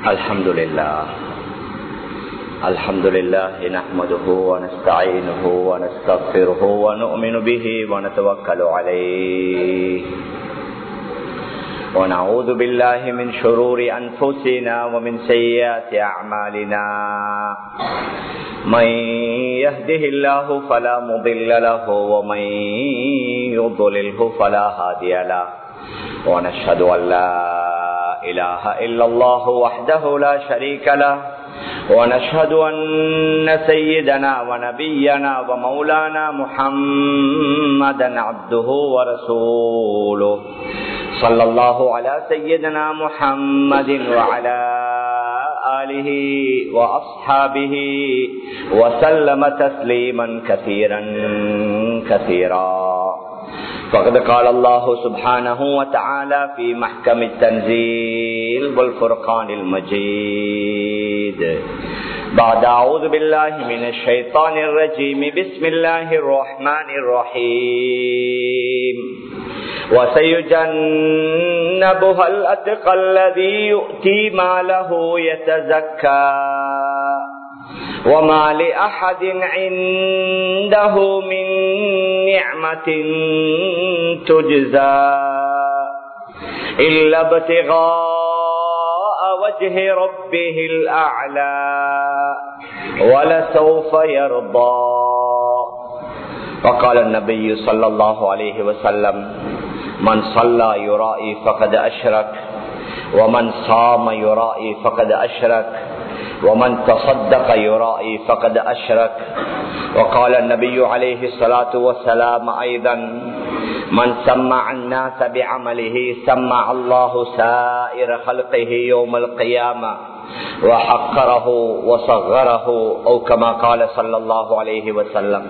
الحمد لله الحمد لله نحمده ونستعينه ونستغفره ونؤمن به ونتوكل عليه ونعوذ بالله من شرور أنفسنا ومن سيئات أعمالنا من يهده الله فلا مضل له ومن يضلله فلا هادي له ونشهد أن لا إله إلا الله وحده لا شريك له ونشهد أن سيدنا ونبينا ومولانا محمدا عبده ورسوله صلى الله على سيدنا محمد وعلى آله وأصحابه وسلم تسليما كثيرا كثيرا فقد قال الله سبحانه وتعالى في محكم التنزيل والفرقان المجيد بعد أعوذ بالله من الشيطان الرجيم بسم الله الرحمن الرحيم وسيجنبها الأتقى الذي يؤتي ماله يتزكى وما لأحد عنده من نعمة تجزى إلا ابتغاء وجه ربه الأعلى ولسوف يرضى وقال النبي صلى الله عليه وسلم من صلى يرائي فقد أشرك ومن صام يرائي فقد أشرك ومن تصدق يرائي فقد أشرك وقال النبي عليه الصلاة والسلام أيضا من سمع الناس بعمله سمع الله سائر خلقه يوم القيامة وحقره وصغره أو كما قال صلى الله عليه وسلم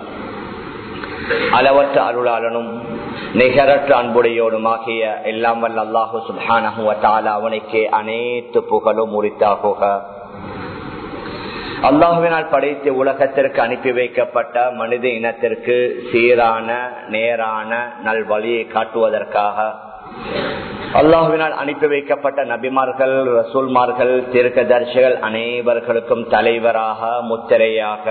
அளவற்ற அருளாளனும் நிகரற்ற அன்புடையோடுமாகிய எல்லாம் வல்ல அல்லாஹு சுபானஹுவத்தால அவனுக்கே அனைத்து புகழும் உரித்தாகுக அல்லாஹுவினால் படைத்து உலகத்திற்கு அனுப்பி வைக்கப்பட்ட மனித இனத்திற்கு சீரான நேரான நல்வழியை காட்டுவதற்காக அல்லாஹுவினால் அனுப்பி வைக்கப்பட்ட நபிமார்கள் ரசூல்மார்கள் தீர்க்கதர்சிகள் அனைவர்களுக்கும் தலைவராக முத்திரையாக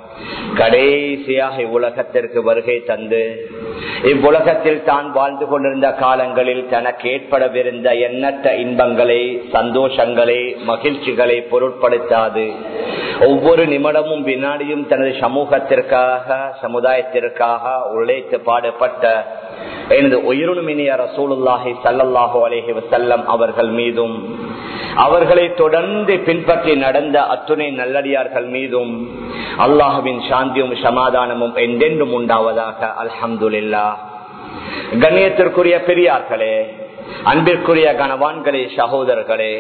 கடைசியாக இவ்வுலகத்திற்கு வருகை தந்து இவ்வுலகத்தில் தான் வாழ்ந்து கொண்டிருந்த காலங்களில் தனக்கு ஏற்படவிருந்த எண்ணற்ற இன்பங்களை சந்தோஷங்களை மகிழ்ச்சிகளை பொருட்படுத்தாது ஒவ்வொரு நிமிடமும் வினாடியும் தனது சமூகத்திற்காக சமுதாயத்திற்காக உழைத்து பாடுபட்ட எனது உயிருமினிய ரசூலுல்லாஹி சல்லல்லாஹு அலேஹி வசல்லம் அவர்கள் மீதும் அவர்களை தொடர்ந்து பின்பற்றி நடந்த அத்துணை நல்லடியார்கள் மீதும் அல்லாஹுவின் சாந்தியும் சமாதானமும் என்றென்றும் உண்டாவதாக அல்ஹம்துல்லா கண்ணியத்திற்குரிய பெரியார்களே அன்பிற்குரிய கனவான்களே சகோதரர்களே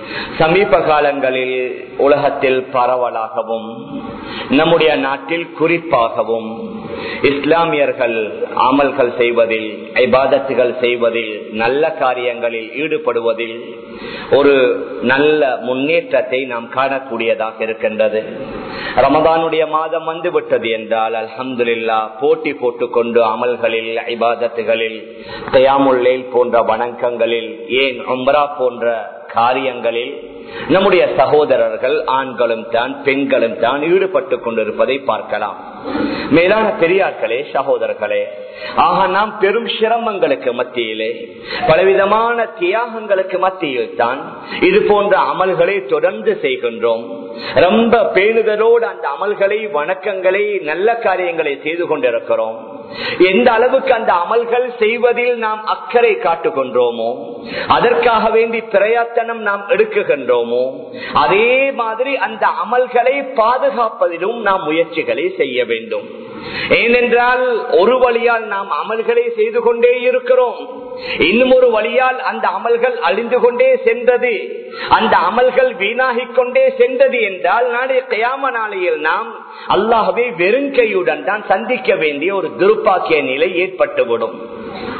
சமீப காலங்களில் உலகத்தில் பரவலாகவும் நம்முடைய நாட்டில் குறிப்பாகவும் இஸ்லாமியர்கள் அமல்கள் செய்வதில் ஐபாதத்துகள் செய்வதில் நல்ல காரியங்களில் ஈடுபடுவதில் ஒரு நல்ல முன்னேற்றத்தை நாம் காணக்கூடியதாக இருக்கின்றது ரமதானுடைய மாதம் வந்து விட்டது என்றால் அல்ஹம்துல்லா போட்டி போட்டுக்கொண்டு அமல்களில் ஐபாதத்துகளில் தயாமுல்லேல் போன்ற வணக்கங்களில் ஏன் உம்ரா போன்ற காரியங்களில் நம்முடைய சகோதரர்கள் ஆண்களும் தான் பெண்களும் தான் ஈடுபட்டு கொண்டிருப்பதை பார்க்கலாம் மேலான பெரியார்களே சகோதரர்களே ஆக நாம் பெரும் சிரமங்களுக்கு மத்தியிலே பலவிதமான தியாகங்களுக்கு மத்தியில் தான் இது போன்ற அமல்களை தொடர்ந்து செய்கின்றோம் ரொம்ப பேணுதலோடு அந்த அமல்களை வணக்கங்களை நல்ல காரியங்களை செய்து கொண்டிருக்கிறோம் எந்த அளவுக்கு அந்த அமல்கள் செய்வதில் நாம் அக்கறை காட்டுகின்றோமோ அதற்காக வேண்டி பிரயத்தனம் நாம் எடுக்குகின்றோமோ அதே மாதிரி அந்த அமல்களை பாதுகாப்பதிலும் நாம் முயற்சிகளை செய்ய வேண்டும் ஏனென்றால் ஒரு வழியால் நாம் அமல்களை செய்து கொண்டே இருக்கிறோம் இன்னும் ஒரு வழியால் அந்த அமல்கள் அழிந்து கொண்டே சென்றது அந்த அமல்கள் வீணாகிக் கொண்டே சென்றது என்றால் நாளைய கயாம நாளையில் நாம் அல்லாஹவே வெறுங்கையுடன் தான் சந்திக்க வேண்டிய ஒரு துருப்பாக்கிய நிலை ஏற்பட்டுவிடும்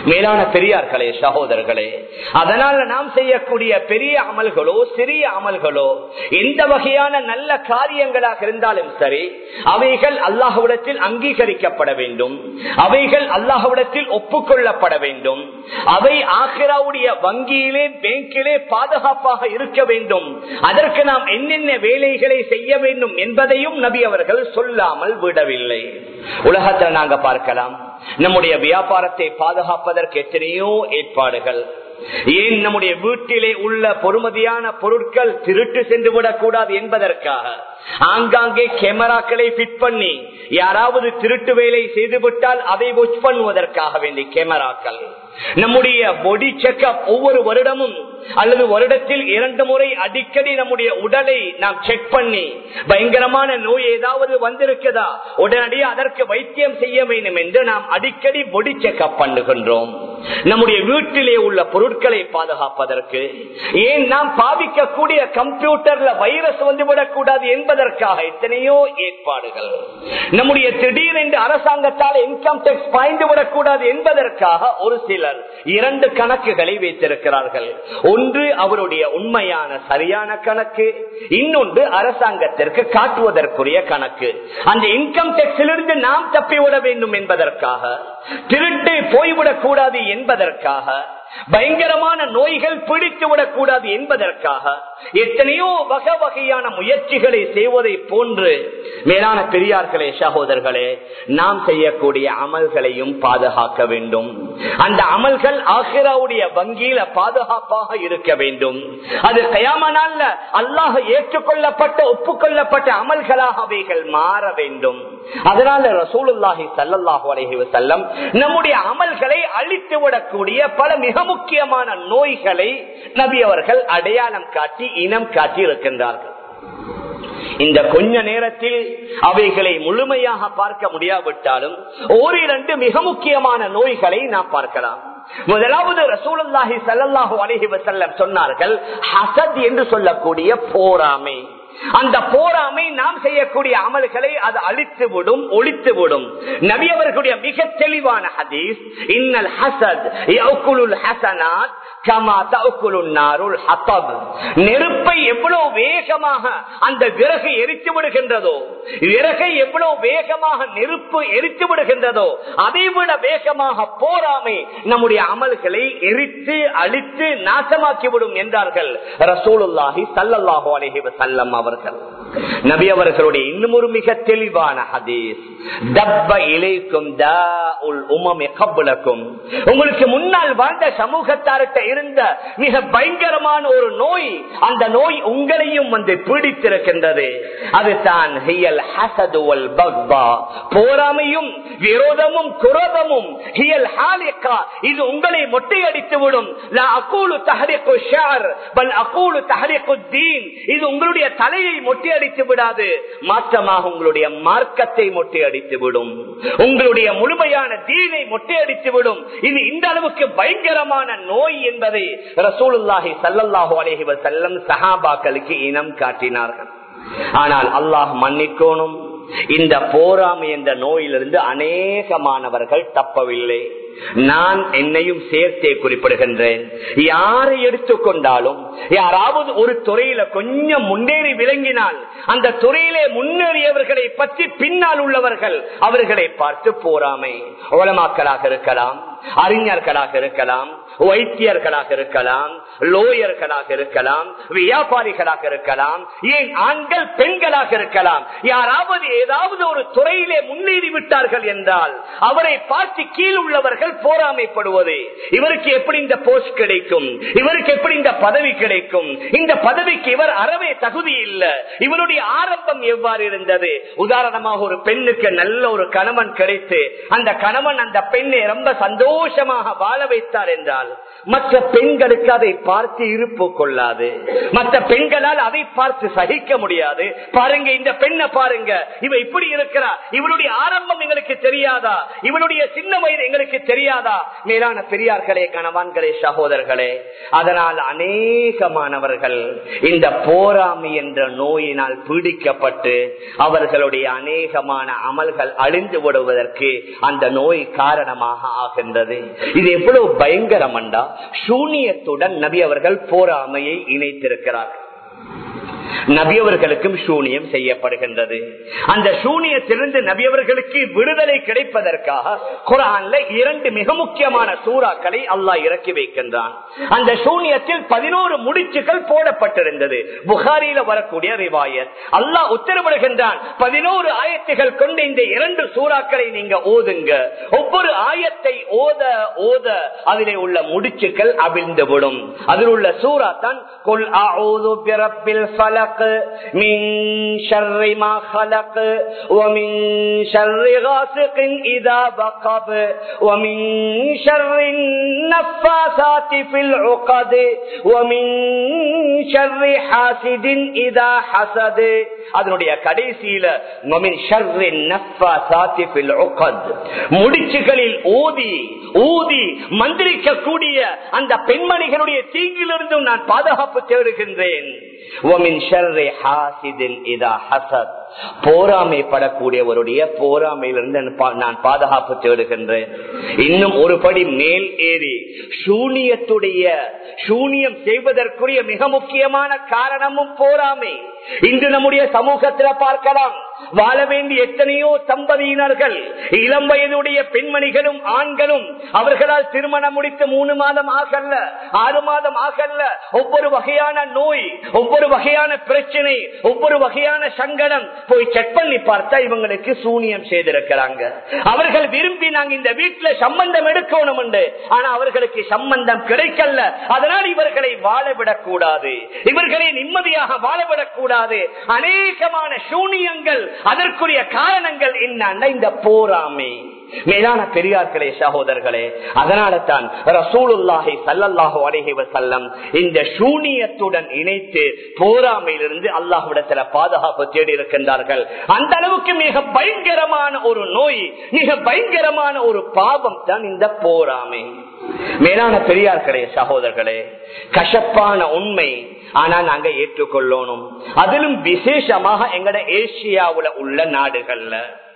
மேலான பெரியார்களே சகோதரர்களே அதனால நாம் செய்யக்கூடிய பெரிய அமல்களோ சிறிய அமல்களோ எந்த வகையான நல்ல காரியங்களாக இருந்தாலும் சரி அவைகள் அல்லாஹுடத்தில் அங்கீகரிக்கப்பட வேண்டும் அவைகள் அல்லாஹுடத்தில் ஒப்புக்கொள்ளப்பட வேண்டும் அவை ஆசிராவுடைய வங்கியிலே பேங்கிலே பாதுகாப்பாக இருக்க வேண்டும் அதற்கு நாம் என்னென்ன வேலைகளை செய்ய வேண்டும் என்பதையும் நபி அவர்கள் சொல்லாமல் விடவில்லை உலகத்தில் நாங்க பார்க்கலாம் நம்முடைய வியாபாரத்தை பாதுகாப்பதற்கு எத்தனையோ ஏற்பாடுகள் ஏன் நம்முடைய வீட்டிலே உள்ள பொறுமதியான பொருட்கள் திருட்டு சென்று விடக்கூடாது என்பதற்காக ஆங்காங்கே கேமராக்களை பிட் பண்ணி யாராவது திருட்டு வேலை செய்துவிட்டால் அதை வாட்ச் பண்ணுவதற்காக வேண்டி கேமராக்கள் நம்முடைய பொடி செக்அப் ஒவ்வொரு வருடமும் அல்லது வருடத்தில் இரண்டு முறை அடிக்கடி நம்முடைய உடலை நாம் செக் பண்ணி பயங்கரமான நோய் ஏதாவது வந்திருக்குதா உடனடியாக அதற்கு வைத்தியம் செய்ய வேண்டும் என்று நாம் அடிக்கடி பொடி செக்அப் பண்ணுகின்றோம் நம்முடைய வீட்டிலே உள்ள பொருட்களை பாதுகாப்பதற்கு ஏன் நாம் பாவிக்கக்கூடிய கம்ப்யூட்டர்ல வைரஸ் வந்துவிடக் கூடாது என்பதற்காக எத்தனையோ ஏற்பாடுகள் நம்முடைய திடீரென்று அரசாங்கத்தால் இன்கம் டேக்ஸ் பாய்ந்து விடக்கூடாது என்பதற்காக ஒரு சிலர் இரண்டு கணக்குகளை வைத்திருக்கிறார்கள் ஒன்று அவருடைய உண்மையான சரியான கணக்கு இன்னொன்று அரசாங்கத்திற்கு காட்டுவதற்குரிய கணக்கு அந்த இன்கம் டேக்ஸிலிருந்து நாம் தப்பிவிட வேண்டும் என்பதற்காக திருட்டு போய்விடக் கூடாது என்பதற்காக பயங்கரமான நோய்கள் பிடித்து விடக்கூடாது என்பதற்காக எத்தனையோ வகை வகையான முயற்சிகளை செய்வதை போன்று மேலான பெரியார்களே சகோதரர்களே நாம் செய்யக்கூடிய அமல்களையும் பாதுகாக்க வேண்டும் அந்த அமல்கள் ஆசிராவுடைய வங்கியில பாதுகாப்பாக இருக்க வேண்டும் அது கயாமனால அல்லாஹ் ஏற்றுக்கொள்ளப்பட்ட ஒப்புக்கொள்ளப்பட்ட அமல்களாக அவைகள் மாற வேண்டும் அதனால ரசூலுல்லாஹி சல்லாஹூ அலஹி வசல்லம் நம்முடைய அமல்களை அழித்து விடக்கூடிய பல மிக முக்கியமான நோய்களை நபி அவர்கள் அடையாளம் காட்டி இனம் காட்டி இருக்கின்றார்கள் இந்த கொஞ்ச நேரத்தில் அவைகளை முழுமையாக பார்க்க முடியாவிட்டாலும் ஓரிரண்டு மிக முக்கியமான நோய்களை நாம் பார்க்கலாம் முதலாவது ரசூலுல்லாஹி சல்லாஹூ அலஹி வசல்லம் சொன்னார்கள் ஹசத் என்று சொல்லக்கூடிய போராமை அந்த போராமை நாம் செய்யக்கூடிய அமல்களை அது அழித்து விடும் ஒழித்து விடும் நபி அவர்களுடைய மிக தெளிவான ஹதீஸ் இன்னல் ஹசத் ஹசனாத் நெருப்பை எவ்வளவு வேகமாக அந்த விறகு எரித்து விடுகின்றதோ விறகை எவ்வளவு வேகமாக நெருப்பு எரித்து விடுகின்றதோ அதை விட வேகமாக போராமை நம்முடைய அமல்களை எரித்து அழித்து நாசமாக்கிவிடும் என்றார்கள் ரசூலுல்லாஹி சல்லல்லாஹு அலஹி வசல்லம் அவர்கள் நபி அவர்களுடைய இன்னும் ஒரு மிக தெளிவான ஹதீஸ் தப்ப இலைக்கும் கபுலக்கும் உங்களுக்கு முன்னால் வாழ்ந்த சமூகத்தார்கிட்ட இருந்த மிக பயங்கரமான ஒரு நோய் அந்த நோய் உங்களையும் வந்து பீடித்திருக்கின்றது அதுதான் போராமையும் விரோதமும் குரோதமும் ஹியல் ஹாலிகா இது உங்களை மொட்டையடித்து விடும் இது உங்களுடைய தலையை மொட்டையடித்து விடாது மாற்றமாக உங்களுடைய மார்க்கத்தை மொட்டையடித்து விடும் உங்களுடைய முழுமையான தீனை மொட்டையடித்து விடும் இது இந்த அளவுக்கு பயங்கரமான நோய் என்பதை ரசூலுல்லாஹி சல்லல்லாஹு அலஹி வசல்லம் சஹாபாக்களுக்கு இனம் காட்டினார்கள் ஆனால் அல்லாஹ் மன்னிக்கோணும் இந்த போராமை என்ற நோயிலிருந்து அநேகமானவர்கள் தப்பவில்லை நான் என்னையும் சேர்த்தே குறிப்பிடுகின்றேன் யாரை எடுத்துக்கொண்டாலும் யாராவது ஒரு துறையில கொஞ்சம் முன்னேறி விளங்கினால் அந்த துறையிலே முன்னேறியவர்களை பற்றி பின்னால் உள்ளவர்கள் அவர்களை பார்த்து போராமை ஓலமாக்களாக இருக்கலாம் அறிஞர்களாக இருக்கலாம் வைத்தியர்களாக இருக்கலாம் லோயர்களாக இருக்கலாம் வியாபாரிகளாக இருக்கலாம் ஏன் ஆண்கள் பெண்களாக இருக்கலாம் யாராவது ஏதாவது ஒரு துறையிலே முன்னேறி விட்டார்கள் என்றால் அவரை பார்த்து கீழ் உள்ளவர்கள் போராமைப்படுவது இவருக்கு எப்படி இந்த போஸ்ட் கிடைக்கும் இவருக்கு எப்படி இந்த பதவி கிடைக்கும் இந்த பதவிக்கு இவர் அறவே தகுதி இல்லை இவருடைய ஆரம்பம் எவ்வாறு இருந்தது உதாரணமாக ஒரு பெண்ணுக்கு நல்ல ஒரு கணவன் கிடைத்து அந்த கணவன் அந்த பெண்ணை ரொம்ப சந்தோஷமாக வாழ வைத்தார் என்றால் என்றால் மற்ற பெண்களுக்கு அதை பார்த்து இருப்பு கொள்ளாது மற்ற பெண்களால் அதை பார்த்து சகிக்க முடியாது பாருங்க இந்த பெண்ணை பாருங்க இவ இப்படி இருக்கிறா இவளுடைய ஆரம்பம் எங்களுக்கு தெரியாதா இவளுடைய சின்ன வயது எங்களுக்கு தெரியாதா மேலான பெரியார்களே கணவான்களே சகோதரர்களே அதனால் அநேகமானவர்கள் இந்த போராமை என்ற நோயினால் பீடிக்கப்பட்டு அவர்களுடைய அநேகமான அமல்கள் அழிந்து விடுவதற்கு அந்த நோய் காரணமாக ஆகின்றது இது எவ்வளவு பயங்கரம் அண்டா சூனியத்துடன் நபி அவர்கள் போராமையை இணைத்திருக்கிறார்கள் நபியவர்களுக்கும் சூனியம் செய்யப்படுகின்றது அந்த சூனியத்திலிருந்து நபியவர்களுக்கு விடுதலை கிடைப்பதற்காக குரான்ல இரண்டு மிக முக்கியமான சூறாக்களை அல்லாஹ் இறக்கி வைக்கின்றான் அந்த சூனியத்தில் பதினோரு முடிச்சுகள் போடப்பட்டிருந்தது புகாரியில வரக்கூடிய ரிவாயத் அல்லாஹ் உத்தரவிடுகின்றான் பதினோரு ஆயத்துகள் கொண்டு இந்த இரண்டு சூறாக்களை நீங்க ஓதுங்க ஒவ்வொரு ஆயத்தை ஓத ஓத அதிலே உள்ள முடிச்சுக்கள் அவிழ்ந்துவிடும் அதில் உள்ள சூறா தான் கொல் பிறப்பில் فلق من شر ما خلق ومن شر غاسق إذا بقب ومن شر النفاثات في العقد ومن شر حاسد إذا حسد அதனுடைய கடைசியில முடிச்சுகளில் ஊதி ஊதி மந்திரிக்கக்கூடிய அந்த பெண்மணிகளுடைய தீங்கிலிருந்தும் நான் பாதுகாப்பு தேடுகின்றேன் போராமைப்படக்கூடியவருடைய போராமையிலிருந்து நான் பாதுகாப்பு தேடுகின்றேன் இன்னும் ஒரு படி மேல் ஏறி சூனியத்துடைய சூனியம் செய்வதற்குரிய மிக முக்கியமான காரணமும் போராமை இன்று நம்முடைய சமூகத்தில் பார்க்கலாம் வாழ வேண்டிய எத்தனையோ தம்பதியினர்கள் இளம் வயதுடைய பெண்மணிகளும் ஆண்களும் அவர்களால் திருமணம் முடித்து மூணு மாதம் ஆகல்ல ஆறு மாதம் ஆகல்ல ஒவ்வொரு வகையான நோய் ஒவ்வொரு வகையான பிரச்சனை ஒவ்வொரு வகையான சங்கடம் போய் செக் பண்ணி பார்த்தா இவங்களுக்கு சூனியம் செய்திருக்கிறாங்க அவர்கள் விரும்பி நாங்க இந்த வீட்டுல சம்பந்தம் எடுக்கணும் உண்டு ஆனா அவர்களுக்கு சம்பந்தம் கிடைக்கல அதனால் இவர்களை வாழவிடக் கூடாது இவர்களை நிம்மதியாக வாழவிடக் கூடாது அநேகமான சூனியங்கள் அதற்குரிய காரணங்கள் என்ன இந்த போராமை மேலான பெரியார்களே சகோதரர்களே அதனால தான் ரசூலுல்லாஹி சல்லல்லாஹு அலைஹி வஸல்லம் இந்த சூனியத்துடன் இணைத்து போராமையிலிருந்து அல்லாஹ்விடத்தில் பாதுகாப்பு தேடி இருக்கின்றார்கள் அந்த அளவுக்கு மிக பயங்கரமான ஒரு நோய் மிக பயங்கரமான ஒரு பாவம் தான் இந்த போராமை மேலான பெரியார்களே சகோதரர்களே கசப்பான உண்மை ஆனா நாங்க ஏற்றுக்கொள்ளணும் அதிலும் விசேஷமாக எங்கட ஏசியாவுல உள்ள நாடுகள்ல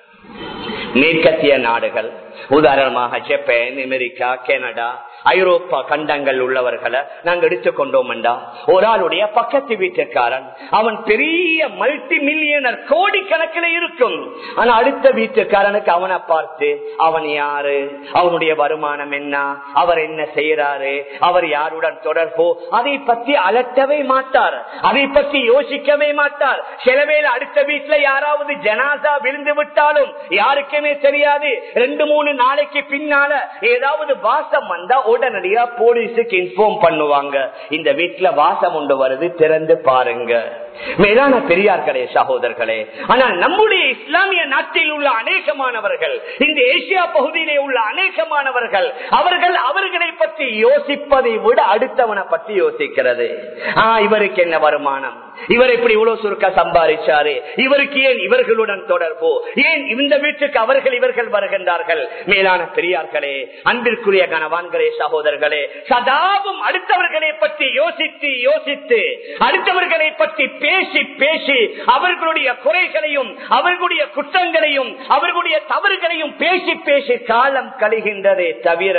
மேற்கத்திய நாடுகள் உதாரணமாக ஜப்பான் அமெரிக்கா கனடா ஐரோப்பா கண்டங்கள் உள்ளவர்களை நாங்க எடுத்துக்கொண்டோம்டா ஒரு ஆளுடைய பக்கத்து வீட்டுக்காரன் அவன் பெரிய மல்டி மில்லியனர் கோடிக்கணக்கில் இருக்கும் ஆனா அடுத்த வீட்டுக்காரனுக்கு அவனை பார்த்து அவன் யாரு அவனுடைய வருமானம் என்ன அவர் என்ன செய்யறாரு அவர் யாருடன் தொடர்போ அதை பத்தி அலட்டவே மாட்டார் அதை பத்தி யோசிக்கவே மாட்டார் சிலவேல அடுத்த வீட்டுல யாராவது ஜனாசா விழுந்து விட்டாலும் யாருக்குமே தெரியாது ரெண்டு மூணு நாளைக்கு பின்னால ஏதாவது வாசம் வந்தா உடனடியா போலீஸுக்கு இன்ஃபார்ம் பண்ணுவாங்க இந்த வீட்டுல வாசம் உண்டு வருது திறந்து பாருங்க மேலான பெரியார்களே சகோதரர்களே ஆனால் நம்முடைய இஸ்லாமிய நாட்டில் உள்ள அநேகமானவர்கள் இந்த ஏசியா பகுதியிலே உள்ள அநேகமானவர்கள் அவர்கள் அவர்களை பற்றி யோசிப்பதை விட அடுத்தவனை பற்றி யோசிக்கிறது ஆஹ் இவருக்கு என்ன வருமானம் இவர் எப்படி இவ்வளவு சுருக்க சம்பாதிச்சாரு இவருக்கு ஏன் இவர்களுடன் தொடர்போ ஏன் இந்த வீட்டுக்கு அவர்கள் இவர்கள் வருகின்றார்கள் மேலான பெரியார்களே அன்பிற்குரிய கணவான்களே சகோதரர்களே சதாவும் அடுத்தவர்களை பற்றி யோசித்து யோசித்து அடுத்தவர்களை பற்றி பேசி பேசி அவர்களுடைய குறைகளையும் அவர்களுடைய குற்றங்களையும் அவர்களுடைய தவறுகளையும் பேசி பேசி காலம் கழிகின்றதே தவிர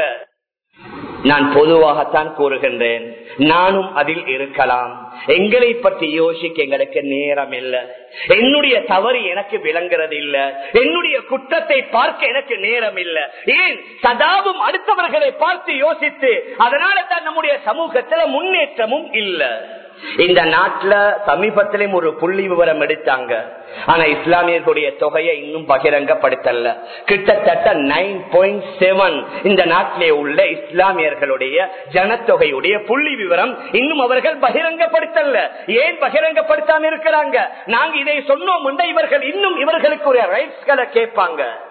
நான் பொதுவாகத்தான் கூறுகின்றேன் நானும் அதில் இருக்கலாம் எங்களை பற்றி யோசிக்க எங்களுக்கு நேரம் இல்லை என்னுடைய தவறு எனக்கு விளங்குறது இல்ல என்னுடைய குற்றத்தை பார்க்க எனக்கு நேரம் இல்லை ஏன் சதாவும் அடுத்தவர்களை பார்த்து யோசித்து அதனால தான் நம்முடைய சமூகத்துல முன்னேற்றமும் இல்லை இந்த நாட்டுல சமீபத்திலும் ஒரு புள்ளி விவரம் எடுத்தாங்க ஆனா இஸ்லாமியர்களுடைய தொகையை இன்னும் பகிரங்கப்படுத்தல கிட்டத்தட்ட நைன் பாயிண்ட் செவன் இந்த நாட்டிலே உள்ள இஸ்லாமியர்களுடைய ஜனத்தொகையுடைய புள்ளி விவரம் இன்னும் அவர்கள் பகிரங்கப்படுத்தல ஏன் பகிரங்கப்படுத்தாம இருக்கிறாங்க நாங்க இதை சொன்னோம் இவர்கள் இன்னும் இவர்களுக்கு ரைட்ஸ்களை கேட்பாங்க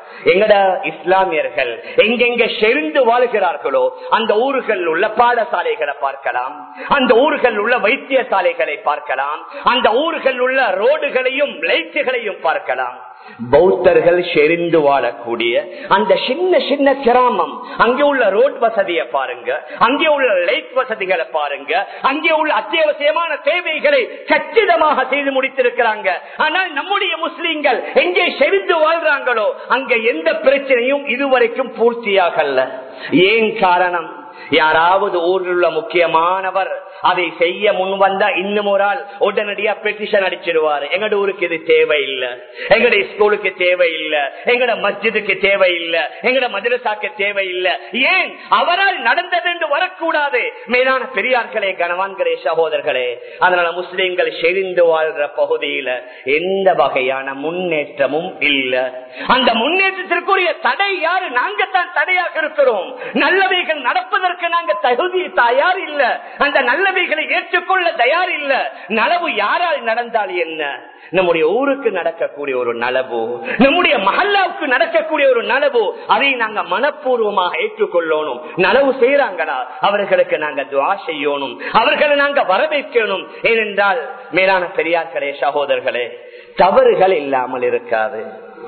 எங்கட இஸ்லாமியர்கள் எங்கெங்க செறிந்து வாழ்கிறார்களோ அந்த ஊர்கள் உள்ள பாடசாலைகளை பார்க்கலாம் அந்த ஊர்கள் உள்ள வைத்தியசாலைகளை பார்க்கலாம் அந்த ஊர்கள் உள்ள ரோடுகளையும் லைட்டுகளையும் பார்க்கலாம் பௌத்தர்கள் செறிந்து வாழக்கூடிய அந்த சின்ன சின்ன கிராமம் அங்கே உள்ள ரோட் வசதியை பாருங்க அங்கே உள்ள லைட் வசதிகளை பாருங்க அங்கே உள்ள அத்தியாவசியமான தேவைகளை கச்சிதமாக செய்து முடித்திருக்கிறாங்க ஆனால் நம்முடைய முஸ்லீம்கள் எங்கே செறிந்து வாழ்றாங்களோ அங்க எந்த பிரச்சனையும் இதுவரைக்கும் பூர்த்தியாகல ஏன் காரணம் யாராவது ஊரில் உள்ள முக்கியமானவர் அதை செய்ய முன் வந்தா இன்னும் ஒரு ஆள் உடனடியா பெட்டிஷன் அடிச்சிருவாரு எங்கட ஊருக்கு இது தேவையில்லை எங்கட ஸ்கூலுக்கு தேவையில்லை எங்கட மஸ்ஜிதுக்கு தேவையில்லை எங்கட மதுரசாக்கு தேவையில்லை ஏன் அவரால் நடந்தது என்று வரக்கூடாது மேலான பெரியார்களே கனவான்களே சகோதரர்களே அதனால முஸ்லிம்கள் செறிந்து வாழ்ற பகுதியில எந்த வகையான முன்னேற்றமும் இல்லை அந்த முன்னேற்றத்திற்குரிய தடை யாரு நாங்க தான் தடையாக இருக்கிறோம் நல்லவைகள் நடப்பதற்கு நாங்க தகுதி தயார் இல்ல அந்த நல்லவைகளை ஏற்றுக்கொள்ள தயார் இல்ல நலவு யாரால் நடந்தால் என்ன நம்முடைய ஊருக்கு நடக்கக்கூடிய ஒரு நலவு நம்முடைய மஹல்லாவுக்கு நடக்கக்கூடிய ஒரு நலவு அதை நாங்க மனப்பூர்வமாக ஏற்றுக்கொள்ளணும் நலவு செய்யறாங்களா அவர்களுக்கு நாங்க துவா செய்யணும் அவர்களை நாங்க வரவேற்கணும் ஏனென்றால் மேலான பெரியார்களே சகோதரர்களே தவறுகள் இல்லாமல் இருக்காது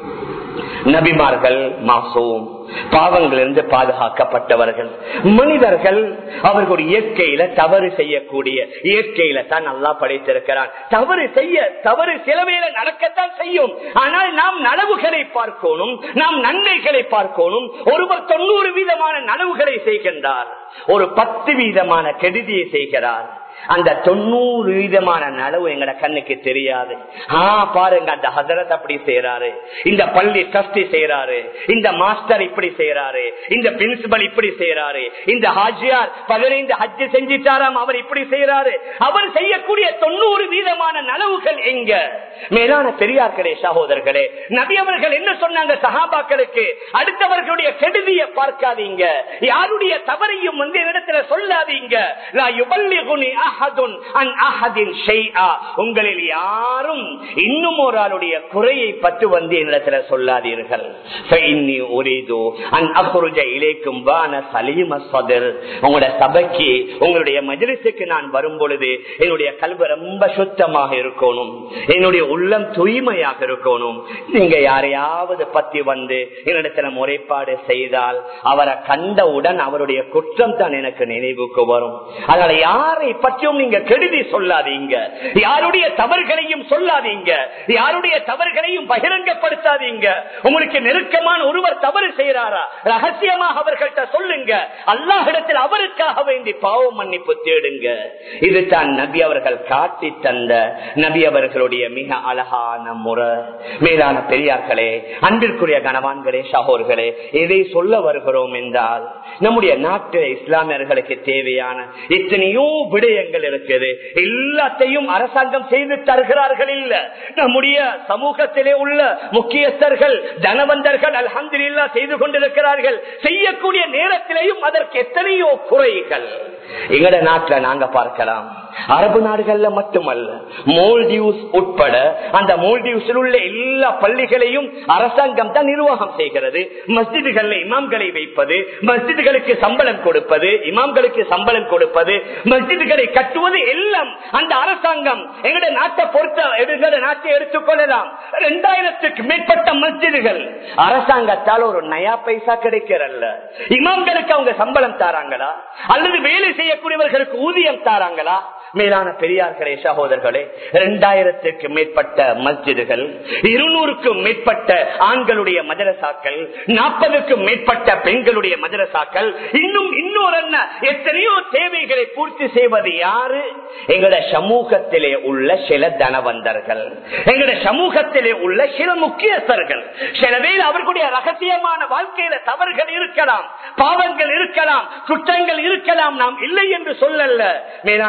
நபிமார்கள் மாசோம் பாவங்களிலிருந்து பாதுகாக்கப்பட்டவர்கள் மனிதர்கள் அவர்கள் இயற்கையில தவறு செய்யக்கூடிய இயற்கையில தான் நல்லா படைத்திருக்கிறான் தவறு செய்ய தவறு சிலவையில நடக்கத்தான் செய்யும் ஆனால் நாம் நனவுகளை பார்க்கணும் நாம் நன்மைகளை பார்க்கணும் ஒருவர் தொண்ணூறு வீதமான நனவுகளை செய்கின்றார் ஒரு பத்து வீதமான கெடுதியை செய்கிறார் அந்த தொண்ணூறு வீதமான நலவு எங்கட கண்ணுக்கு தெரியாது ஆ பாருங்க அந்த ஹசரத் அப்படி செய்யறாரு இந்த பள்ளி ட்ரஸ்டி செய்யறாரு இந்த மாஸ்டர் இப்படி செய்யறாரு இந்த பிரின்சிபல் இப்படி செய்யறாரு இந்த ஹாஜியார் பதினைந்து ஹஜ்ஜு செஞ்சிட்டாராம் அவர் இப்படி செய்யறாரு அவர் செய்யக்கூடிய தொண்ணூறு வீதமான நலவுகள் எங்க மேலான பெரியார்களே சகோதரர்களே நபி அவர்கள் என்ன சொன்னாங்க சஹாபாக்களுக்கு அடுத்தவர்களுடைய கெடுதியை பார்க்காதீங்க யாருடைய தவறையும் வந்து இடத்துல சொல்லாதீங்க லா யுபல்லிகுனி அஹதுன் அன் அஹதின் ஷைஆ உங்களில் யாரும் இன்னும் ஒரு ஆளுடைய குறையை பற்றி வந்து என்னிடத்துல சொல்லாதீர்கள் ஃபைன்னி உரிது அன் அஹ்ருஜ இலைக்கும் வான சலீம சதர் உங்களுடைய சபைக்கு உங்களுடைய மஜ்லிஸுக்கு நான் வரும் பொழுது என்னுடைய கல்வி ரொம்ப சுத்தமாக இருக்கணும் என்னுடைய உள்ளம் தூய்மையாக இருக்கணும் நீங்க யாரையாவது பத்தி வந்து என்னிடத்துல முறைப்பாடு செய்தால் அவரை கண்டவுடன் அவருடைய குற்றம் தான் எனக்கு நினைவுக்கு வரும் அதனால யாரை பற்றியும் நீங்க கெடுதி சொல்லாதீங்க யாருடைய தவறுகளையும் சொல்லாதீங்க யாருடைய தவறுகளையும் பகிரங்கப்படுத்தாதீங்க உங்களுக்கு நெருக்கமான ஒருவர் தவறு செய்யறாரா ரகசியமாக அவர்கள்ட்ட சொல்லுங்க அல்லாஹிடத்தில் அவருக்காக வேண்டி பாவ மன்னிப்பு தேடுங்க இதுதான் நபி அவர்கள் காட்டி தந்த நபி அவர்களுடைய மிக அழகான முறை மேலான பெரியார்களே அன்பிற்குரிய கனவான்களே சகோர்களே எதை சொல்ல வருகிறோம் என்றால் நம்முடைய நாட்டு இஸ்லாமியர்களுக்கு தேவையான எத்தனையோ விடயங்கள் இருக்குது எல்லாத்தையும் அரசாங்கம் செய்து தருகிறார்கள் இல்ல நம்முடைய சமூகத்திலே உள்ள முக்கியஸ்தர்கள் தனவந்தர்கள் அல்ஹம்துலில்லா செய்து கொண்டிருக்கிறார்கள் செய்யக்கூடிய நேரத்திலேயும் அதற்கு எத்தனையோ குறைகள் எங்கட நாட்டுல நாங்க பார்க்கலாம் அரபு நாடுகள்ல மட்டுமல்ல மோல்டியூஸ் உட்பட அந்த மோல்டியூஸில் உள்ள எல்லா பள்ளிகளையும் அரசாங்கம் தான் நிர்வாகம் செய்கிறது மஸ்ஜிதுகள்ல இமாம்களை வைப்பது மஸ்ஜிதுகளுக்கு சம்பளம் கொடுப்பது இமாம்களுக்கு சம்பளம் கொடுப்பது மஸ்ஜிதுகளை கட்டுவது எல்லாம் அந்த அரசாங்கம் எங்களுடைய நாட்டை பொறுத்த எங்களுடைய நாட்டை எடுத்துக்கொள்ளலாம் இரண்டாயிரத்துக்கு மேற்பட்ட மஸ்ஜிதுகள் அரசாங்கத்தால் ஒரு நயா பைசா கிடைக்கிறல்ல இமாம்களுக்கு அவங்க சம்பளம் தாராங்களா அல்லது வேலை செய்யக்கூடியவர்களுக்கு ஊதியம் தாராங்களா மேலான பெரியார்களே சகோதரர்களே இரண்டாயிரத்துக்கு மேற்பட்ட மஸ்ஜிதுகள் இருநூறுக்கும் மேற்பட்ட ஆண்களுடைய மதரசாக்கள் நாற்பதுக்கும் மேற்பட்ட பெண்களுடைய மதரசாக்கள் இன்னும் இன்னொரு என்ன எத்தனையோ தேவைகளை பூர்த்தி செய்வது யாரு எங்களோட சமூகத்திலே உள்ள சில தனவந்தர்கள் எங்களோட சமூகத்திலே உள்ள சில முக்கியஸ்தர்கள் சில பேர் அவர்களுடைய ரகசியமான வாழ்க்கையில தவறுகள் இருக்கலாம் பாவங்கள் இருக்கலாம் குற்றங்கள் இருக்கலாம் நாம் இல்லை என்று சொல்லல மேலான பெரியார்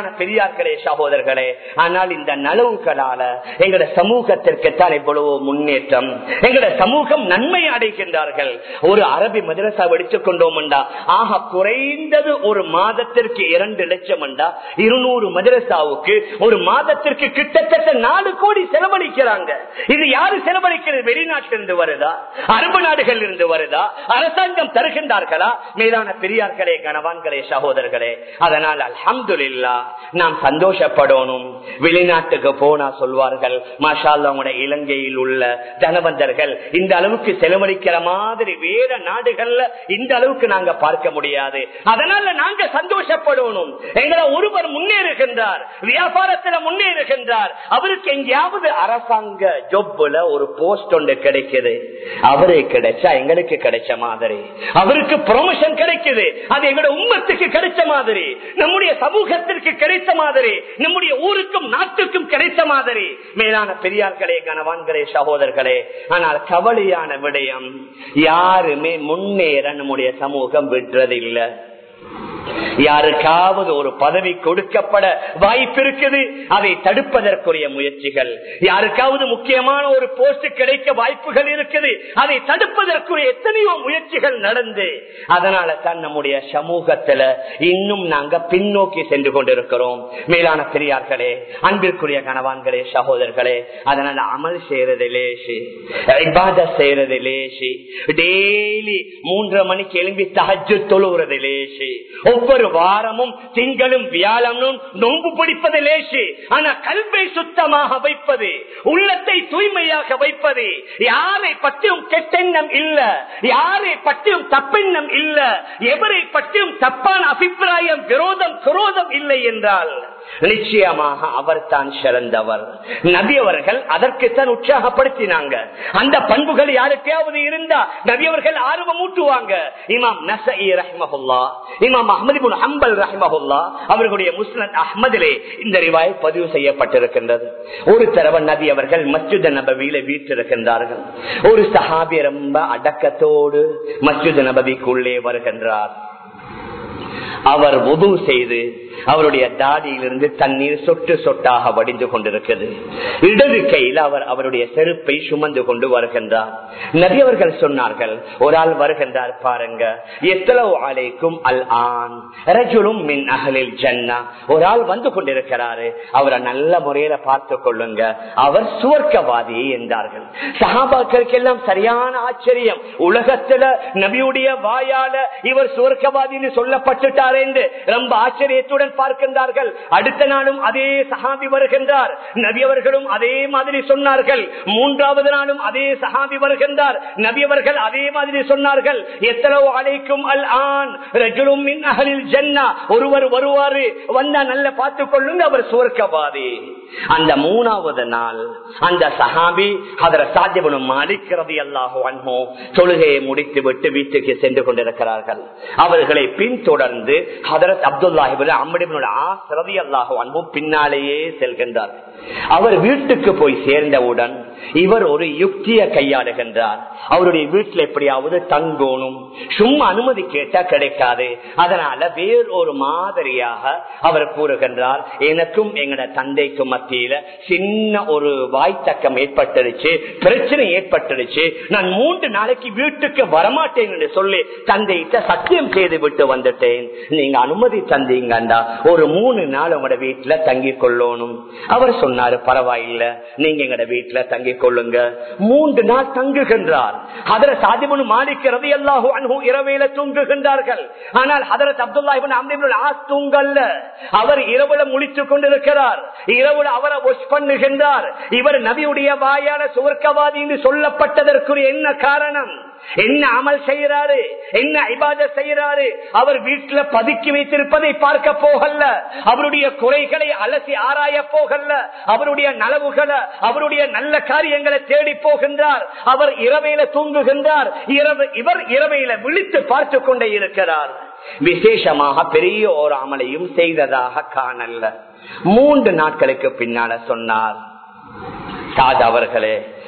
பெரியார்களே சகோதரர்களே ஆனால் இந்த நலவுகளால எங்கட சமூகத்திற்கு தான் இவ்வளவு முன்னேற்றம் எங்கட சமூகம் நன்மை அடைகின்றார்கள் ஒரு அரபி மதரசா எடுத்துக் கொண்டோம் ஆக குறைந்தது ஒரு மாதத்திற்கு இரண்டு லட்சம் என்றா இருநூறு மதரசாவுக்கு ஒரு மாதத்திற்கு கிட்டத்தட்ட நாலு கோடி செலவழிக்கிறாங்க இது யாரு செலவழிக்கிறது வெளிநாட்டிலிருந்து வருதா அரபு நாடுகள் இருந்து வருதா அரசாங்கம் தருகின்றார்களா மேலான பெரியார்களே கணவான்களே சகோதரர்களே அதனால் அல்ஹம்துலில்லா நாம் சந்தோஷப்படணும் வெளிநாட்டுக்கு போனா சொல்வார்கள் மாஷா உங்களுடைய இலங்கையில் உள்ள தனவந்தர்கள் இந்த அளவுக்கு செலவழிக்கிற மாதிரி வேற நாடுகள்ல இந்த அளவுக்கு நாங்க பார்க்க முடியாது அதனால நாங்க சந்தோஷப்படணும் எங்களை ஒருவர் முன்னேறுகின்றார் வியாபாரத்துல முன்னேறுகின்றார் அவருக்கு எங்கேயாவது அரசாங்க ஜொப்புல ஒரு போஸ்ட் ஒன்று கிடைக்குது அவரு கிடைச்சா எங்களுக்கு கிடைச்ச மாதிரி அவருக்கு ப்ரொமோஷன் கிடைக்குது அது எங்களோட உம்மத்துக்கு கிடைச்ச மாதிரி நம்முடைய சமூகத்திற்கு கிடைத்த மாதிரி நம்முடைய ஊருக்கும் நாட்டுக்கும் கிடைத்த மாதிரி மேலான பெரியார்களே கணவான்களே சகோதரர்களே ஆனால் கவலையான விடயம் யாருமே முன்னேற நம்முடைய சமூகம் விடுறதில்லை யாருக்காவது ஒரு பதவி கொடுக்கப்பட வாய்ப்பு இருக்குது அதை தடுப்பதற்குரிய முயற்சிகள் யாருக்காவது முக்கியமான ஒரு போஸ்ட் கிடைக்க வாய்ப்புகள் இருக்குது அதை தடுப்பதற்குரிய எத்தனையோ முயற்சிகள் நடந்து அதனால தான் நம்முடைய சமூகத்துல இன்னும் நாங்க பின்னோக்கி சென்று கொண்டிருக்கிறோம் மேலான பெரியார்களே அன்பிற்குரிய கணவான்களே சகோதரர்களே அதனால அமல் செய்யறது லேசி இபாத செய்யறது லேசி டெய்லி மூன்றரை மணிக்கு எழும்பி தஹஜ் தொழுகிறது லேசி ஒவ்வொரு வாரமும் திங்களும் வியாழமும் நோன்பு பிடிப்பது லேசு ஆனா கல்வை சுத்தமாக வைப்பது உள்ளத்தை தூய்மையாக வைப்பது யாரை பற்றியும் கெட்டெண்ணம் இல்ல யாரை பற்றியும் தப்பெண்ணம் இல்ல எவரை பற்றியும் தப்பான அபிப்பிராயம் விரோதம் குரோதம் இல்லை என்றால் நிச்சயமாக அவர் தான் சிறந்தவர் நபி அவர்கள் அதற்குத்தான் உற்சாகப்படுத்தினாங்க அந்த பண்புகள் யாருக்கையாவது இருந்தா நபி அவர்கள் ஆர்வம் ஊட்டுவாங்க இமாம் நசஇ ரஹ்மஹுல்லா இமாம் அஹமது ஹம்பல் ரஹ்மஹுல்லா அவர்களுடைய முஸ்லிம் அஹ்மதிலே இந்த ரிவாய் பதிவு செய்யப்பட்டிருக்கின்றது ஒரு தடவை நபி அவர்கள் மஸ்ஜித் நபவியில வீட்டிருக்கின்றார்கள் ஒரு சஹாபி ரொம்ப அடக்கத்தோடு மஸ்ஜித் நபவிக்குள்ளே வருகின்றார் அவர் உது செய்து அவருடைய தாடியிலிருந்து தண்ணீர் சொட்டு சொட்டாக வடிந்து கொண்டிருக்கிறது இடது கையில் அவர் அவருடைய செருப்பை சுமந்து கொண்டு வருகின்றார் நபி அவர்கள் சொன்னார்கள் ஒரு ஆள் வருகின்றார் பாருங்க எத்தளவு ஆலைக்கும் அல் ஆன் ரஜுலும் மின் அகலில் ஜன்னா ஒரு ஆள் வந்து கொண்டிருக்கிறாரு அவரை நல்ல முறையில பார்த்து கொள்ளுங்க அவர் சுவர்க்கவாதி என்றார்கள் சகாபாக்களுக்கு எல்லாம் சரியான ஆச்சரியம் உலகத்துல நபியுடைய வாயால இவர் சுவர்க்கவாதின்னு சொல்லப்பட்டுட்டார் என்று ரொம்ப ஆச்சரியத்துடன் பார்க்கின்றார்கள் அடுத்த நாளும் அதே சஹாபி வருகின்றார் நபி அவர்களும் அதே மாதிரி சொன்னார்கள் மூன்றாவது நாளும் அதே சஹாபி வருகின்றார் நபி அவர்கள் அதே மாதிரி சொன்னார்கள் எத்தனோ அழைக்கும் அல் ஆன் ரஜுலும் மின் அகலில் ஜன்னா ஒருவர் வருவாரு வந்தா நல்ல பார்த்து கொள்ளுங்க அவர் சுவர்க்கவாதி அந்த மூணாவது நாள் அந்த சஹாபி அதர சாத்தியபனும் அளிக்கிறது அல்லாஹோ அன்போ தொழுகையை முடித்து விட்டு வீட்டுக்கு சென்று கொண்டிருக்கிறார்கள் அவர்களை பின்தொடர்ந்து ஹதரத் அப்துல்லாஹிபின் அம்மடிபினோட ஆசிரதி அல்லாஹோ அன்பும் பின்னாலேயே செல்கின்றார் அவர் வீட்டுக்கு போய் சேர்ந்தவுடன் இவர் ஒரு யுக்தியை கையாளுகின்றார் அவருடைய வீட்டில் எப்படியாவது தங்கோணும் சும்மா அனுமதி கேட்டா கிடைக்காது அதனால வேறொரு மாதிரியாக அவர் கூறுகின்றார் எனக்கும் எங்கட தந்தைக்கும் மத்தியில சின்ன ஒரு வாய்த்தக்கம் ஏற்பட்டுருச்சு பிரச்சனை ஏற்பட்டுருச்சு நான் மூன்று நாளைக்கு வீட்டுக்கு வரமாட்டேன் என்று சொல்லி தந்தையிட்ட சத்தியம் செய்து விட்டு வந்துட்டேன் நீங்க அனுமதி தந்தீங்கண்டா ஒரு மூணு நாள் உங்களோட வீட்டுல தங்கிக் கொள்ளணும் அவர் சொன்னாரு பரவாயில்ல நீங்க எங்கட வீட்டுல தங்கிக் கொள்ளுங்க மூன்று நாள் தங்குகின்றார் அதர சாதிமனு மாணிக்கிறது எல்லாரும் அனுகு இரவையில தூங்குகின்றார்கள் ஆனால் ஹதரத் அப்துல்லாஹிபின் அம்ரிபின் ஆஸ் தூங்கல்ல அவர் இரவுல முழித்துக் கொண்டிருக்கிறார் இரவுல அவரை ஒஷ் பண்ணுகின்றார் இவர் நபியுடைய வாயான சுவர்க்கவாதி என்று சொல்லப்பட்டதற்குரிய என்ன காரணம் என்ன அமல் செய்யறாரு என்ன இபாத செய்யறாரு அவர் வீட்டுல பதுக்கி வைத்திருப்பதை பார்க்க போகல அவருடைய குறைகளை அலசி ஆராய போகல அவருடைய நலவுகளை அவருடைய நல்ல காரியங்களை தேடி போகின்றார் அவர் இரவையில தூங்குகின்றார் இரவு இவர் இரவையில விழித்து பார்த்து கொண்டே இருக்கிறார் விசேஷமாக பெரிய ஒரு அமலையும் செய்ததாக காணல்ல மூன்று நாட்களுக்கு பின்னால சொன்னார் சாத் அவர்களே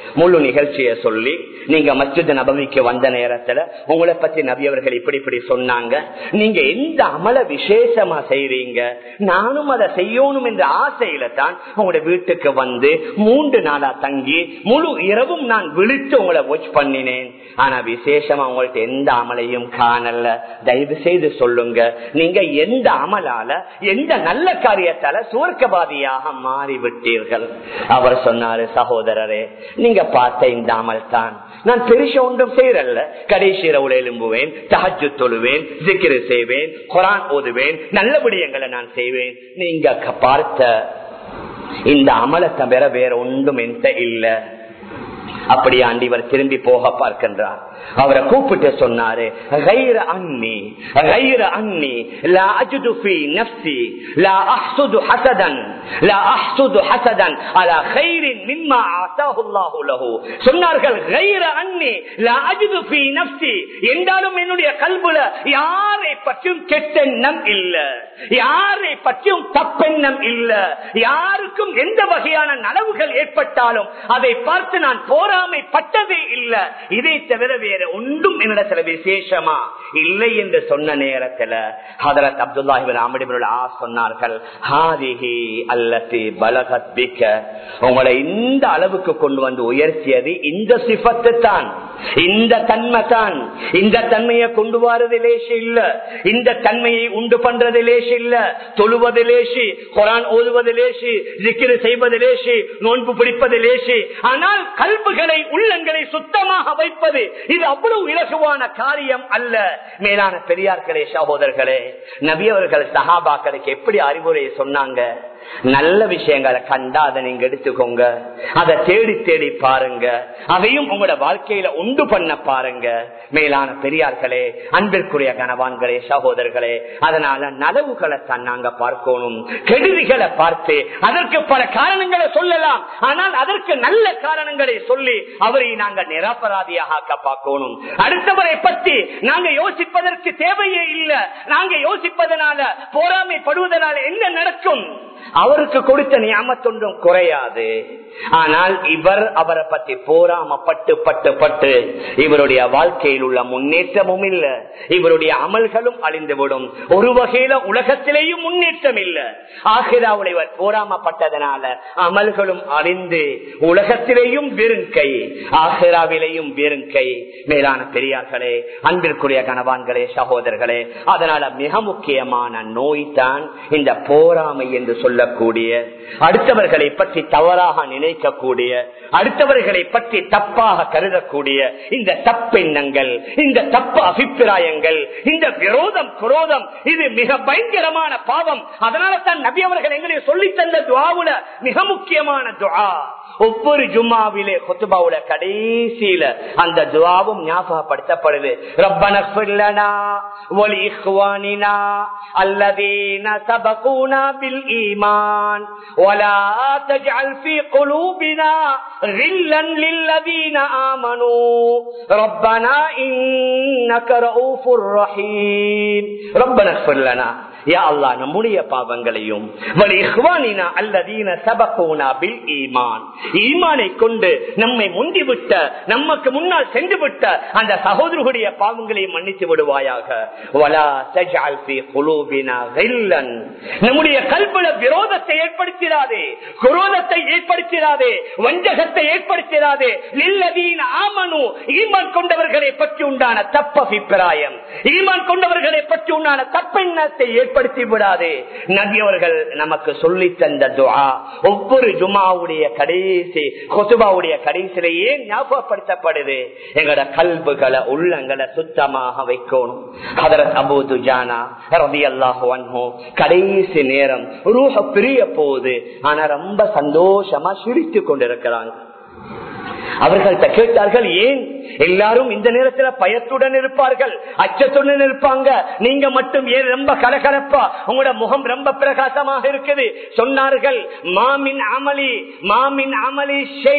முழு நிகழ்ச்சியை சொல்லி நீங்க மஸ்ஜித் நபவிக்கு வந்த நேரத்துல உங்களை பத்தி நபி அவர்கள் இப்படி இப்படி சொன்னாங்க நீங்க எந்த அமல விசேஷமா செய்றீங்க நானும் அதை செய்யணும் என்ற ஆசையில தான் உங்களோட வீட்டுக்கு வந்து மூன்று நாளா தங்கி முழு இரவும் நான் விழித்து உங்களை வாட்ச் பண்ணினேன் ஆனா விசேஷமா உங்கள்ட்ட எந்த அமலையும் காணல தயவு செய்து சொல்லுங்க நீங்க எந்த அமலால எந்த நல்ல காரியத்தால சுவர்க்கவாதியாக மாறிவிட்டீர்கள் அவர் சொன்னாரு சகோதரரே நீங்க பார்த்த இந்த அமல் தான் நான் பெருச ஒன்றும் செய்யறல்ல கடைசி இரவுல எழும்புவேன் தஹஜு தொழுவேன் சிக்கிரு செய்வேன் குரான் ஓதுவேன் நல்ல விடயங்களை நான் செய்வேன் நீங்க க- பார்த்த இந்த அமலை தவிர வேற ஒன்றும் எந்த இல்ல அப்படி ஆண்டி இவர் திரும்பி போக பார்க்கின்றார் அவரை கூப்பிட்டு சொன்னாரு "غير عني غير عني لا أجد في نفسي لا أحسد حسدا لا أحسد حسدا على خير مما أعطاه الله له சொன்னார்கள் غير عني لا أجد في نفسي என்றாலும் என்னுடைய கல்புல யாரை பற்றியும் கெட்டெண்ணம் இல்ல யாரை பற்றியும் தப்பெண்ணம் இல்ல யாருக்கும் எந்த வகையான நனவுகள் ஏற்பட்டாலும் அதை பார்த்து நான் போராமைப்பட்டதே இல்ல இதை தவிர வேற ஒன்றும் என்னிடத்துல விசேஷமா இல்லை என்று சொன்ன நேரத்துல ஹதரத் அப்துல்லாஹிபின் அமடிபின் ஆ சொன்னார்கள் ஹாதிஹி அல்லதி பலகத் பிக்க உங்களை இந்த அளவுக்கு கொண்டு வந்து உயர்த்தியது இந்த சிபத்து தான் இந்த தன்மை தான் இந்த தன்மையை கொண்டு வரது லேசி இல்ல இந்த தன்மையை உண்டு பண்றது லேசி இல்ல தொழுவது லேசி குரான் ஓதுவது லேசி ஜிக்கிரு செய்வது லேசி நோன்பு பிடிப்பது லேசி ஆனால் கல்புகளை உள்ளங்களை சுத்தமாக வைப்பது இது அவ்வளவு இலகுவான காரியம் அல்ல மேலான பெரியார்களே சகோதரர்களே நபியவர்கள் சஹாபாக்களுக்கு எப்படி அறிவுரை சொன்னாங்க நல்ல விஷயங்களை கண்டா அதை நீங்க எடுத்துக்கோங்க அதை தேடி தேடி பாருங்க அதையும் உங்களோட வாழ்க்கையில உண்டு பண்ண பாருங்க மேலான பெரியார்களே அன்பிற்குரிய கனவான்களே சகோதரர்களே அதனால நலவுகளை தான் நாங்க பார்க்கணும் கெடுதிகளை பார்த்து அதற்கு பல காரணங்களை சொல்லலாம் ஆனால் அதற்கு நல்ல காரணங்களை சொல்லி அவரை நாங்க நிரபராதியாக ஆக்க பார்க்கணும் அடுத்தவரை பற்றி நாங்க யோசிப்பதற்கு தேவையே இல்லை நாங்க யோசிப்பதனால போராமைப்படுவதனால என்ன நடக்கும் அவருக்கு கொடுத்த நியமத்தொன்றும் குறையாது ஆனால் இவர் அவரை பற்றி போராமப்பட்டு பட்டு பட்டு இவருடைய வாழ்க்கையில் உள்ள முன்னேற்றமும் இல்ல இவருடைய அமல்களும் அழிந்துவிடும் ஒரு வகையில உலகத்திலேயும் முன்னேற்றம் இல்ல ஆகிராவில் இவர் போராமப்பட்டதனால அமல்களும் அழிந்து உலகத்திலேயும் வெறுங்கை ஆகிராவிலேயும் வெறுங்கை மேலான பெரியார்களே அன்பிற்குரிய கணவான்களே சகோதரர்களே அதனால மிக முக்கியமான நோய் தான் இந்த போராமை என்று சொல்லக்கூடிய அடுத்தவர்களை பற்றி தவறாக நினைக்கக்கூடிய அடுத்தவர்களை பற்றி தப்பாக கருதக்கூடிய இந்த தப்பெண்ணங்கள் இந்த தப்பு அபிப்பிராயங்கள் இந்த விரோதம் குரோதம் இது மிக பயங்கரமான பாவம் அதனால தான் நபி அவர்கள் எங்களுக்கு சொல்லி தந்த துவாவுல மிக முக்கியமான துவா ஒவ்வொரு ஜும்மாவிலே கொத்துபாவுல கடைசியில அந்த துவாவும் ஞாபகப்படுத்தப்படுது ரப்பனா ஒலி இஹ்வானினா الذين سبقونا بالإيمان ولا تجعل في قلوبنا غلا للذين آمنوا ربنا إنك رؤوف رحيم ربنا اغفر لنا யா அல்லா நம்முடைய பாவங்களையும் ஈமானை கொண்டு நம்மை முந்திவிட்ட நமக்கு முன்னால் சென்று விட்ட அந்த சகோதரர்களுடைய பாவங்களையும் மன்னித்து விடுவாயாக நம்முடைய கல்புல விரோதத்தை ஏற்படுத்திடாதே குரோதத்தை ஏற்படுத்திடாதே வஞ்சகத்தை ஏற்படுத்திடாதே நில்லதீன் ஆமனு ஈமான் கொண்டவர்களை பற்றி உண்டான தப்ப அபிப்பிராயம் ஈமான் கொண்டவர்களை பற்றி உண்டான தப்பெண்ணத்தை ஏற்படுத்தி விடாதே நபி அவர்கள் நமக்கு சொல்லி தந்த துவா ஒவ்வொரு ஜுமாவுடைய கடைசி கொசுபாவுடைய கடைசியிலேயே ஞாபகப்படுத்தப்படுது எங்களோட கல்புகளை உள்ளங்களை சுத்தமாக வைக்கணும் அதரத் அபு துஜானா ரவி அல்லாஹோ கடைசி நேரம் ரூஹ பிரிய போகுது ஆனா ரொம்ப சந்தோஷமா சிரித்து கொண்டிருக்கிறாங்க அவர்கள்ட்ட கேட்டார்கள் ஏன் எல்லாரும் இந்த நேரத்துல பயத்துடன் இருப்பார்கள் அச்சத்துடன் இருப்பாங்க நீங்க மட்டும் ஏன் ரொம்ப கலகலப்பா உங்களோட முகம் ரொம்ப பிரகாசமாக இருக்குது சொன்னார்கள் மாமின் அமளி மாமின் அமளி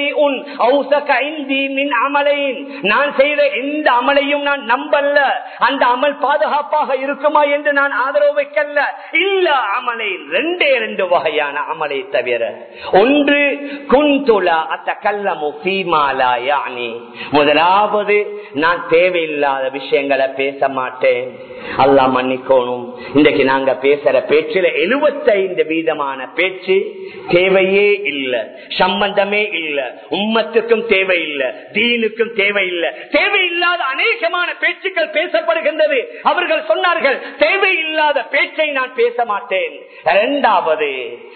மின் அமலையின் நான் செய்த எந்த அமலையும் நான் நம்பல்ல அந்த அமல் பாதுகாப்பாக இருக்குமா என்று நான் ஆதரவு வைக்கல இல்ல அமலை ரெண்டே ரெண்டு வகையான அமலை தவிர ஒன்று குந்துலா அத்த கல்லமு பீமா முதலாவது நான் தேவையில்லாத விஷயங்களை பேச மாட்டேன் அல்லா மன்னிக்கணும் இன்றைக்கு நாங்க பேசுற பேச்சுல எழுபத்தைந்து வீதமான பேச்சு தேவையே இல்ல சம்பந்தமே இல்ல உம்மத்துக்கும் தேவையில்லை தீனுக்கும் தேவையில்லை தேவையில்லாத அநேகமான பேச்சுக்கள் பேசப்படுகின்றது அவர்கள் சொன்னார்கள் தேவையில்லாத பேச்சை நான் பேச மாட்டேன் இரண்டாவது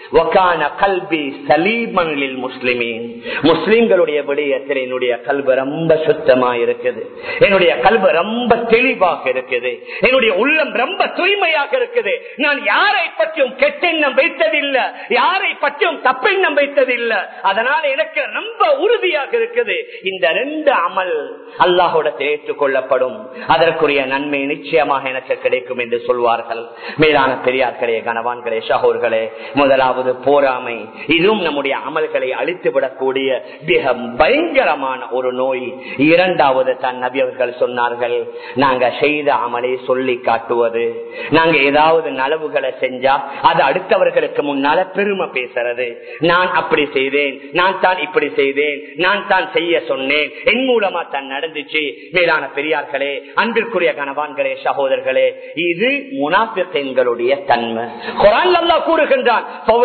கல்வி சலீமனில் முஸ்லிமின் முஸ்லிம்களுடைய விடயத்தில் என்னுடைய கல்வி ரொம்ப சுத்தமா இருக்குது என்னுடைய கல்வி ரொம்ப தெளிவாக இருக்குது என்னுடைய உள்ளம் ரொம்ப தூய்மையாக இருக்குது நான் யாரை பற்றியும் கெட்டெண்ணம் வைத்ததில்லை யாரை பற்றியும் தப்பெண்ணம் வைத்ததில்லை அதனால எனக்கு ரொம்ப உறுதியாக இருக்குது இந்த ரெண்டு அமல் அல்லாஹோடத்தில் ஏற்றுக்கொள்ளப்படும் அதற்குரிய நன்மை நிச்சயமாக எனக்கு கிடைக்கும் என்று சொல்வார்கள் மேலான பெரியார்களே கனவான்களே ஷஹோர்களே முதலாவது போராமை இதுவும் நம்முடைய அமல்களை அழித்து விடக்கூடிய மிக பயங்கரமான ஒரு நோய் இரண்டாவது தன் நபியவர்கள் சொன்னார்கள் நாங்க செய்த அமலை சொல்லி காட்டுவது நாங்க ஏதாவது நலவுகளை செஞ்சா அது அடுத்தவர்களுக்கு முன்னால பெருமை பேசுறது நான் அப்படி செய்தேன் நான் தான் இப்படி செய்தேன் நான் தான் செய்ய சொன்னேன் என் மூலமா தான் நடந்துச்சு மேலான பெரியார்களே அன்பிற்குரிய கணவான்களே சகோதரர்களே இது முனாபித்தங்களுடைய தன்மை குரான் அல்லா கூறுகின்றான்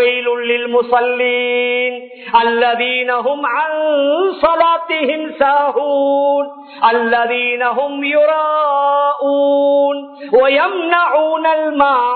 முசல்லீன் அல்லதீனஹும் அன் ஸலாத்திஹிம் சாஹூன் அல்லதீனஹும் யுராஊன் வயம்னஊனல்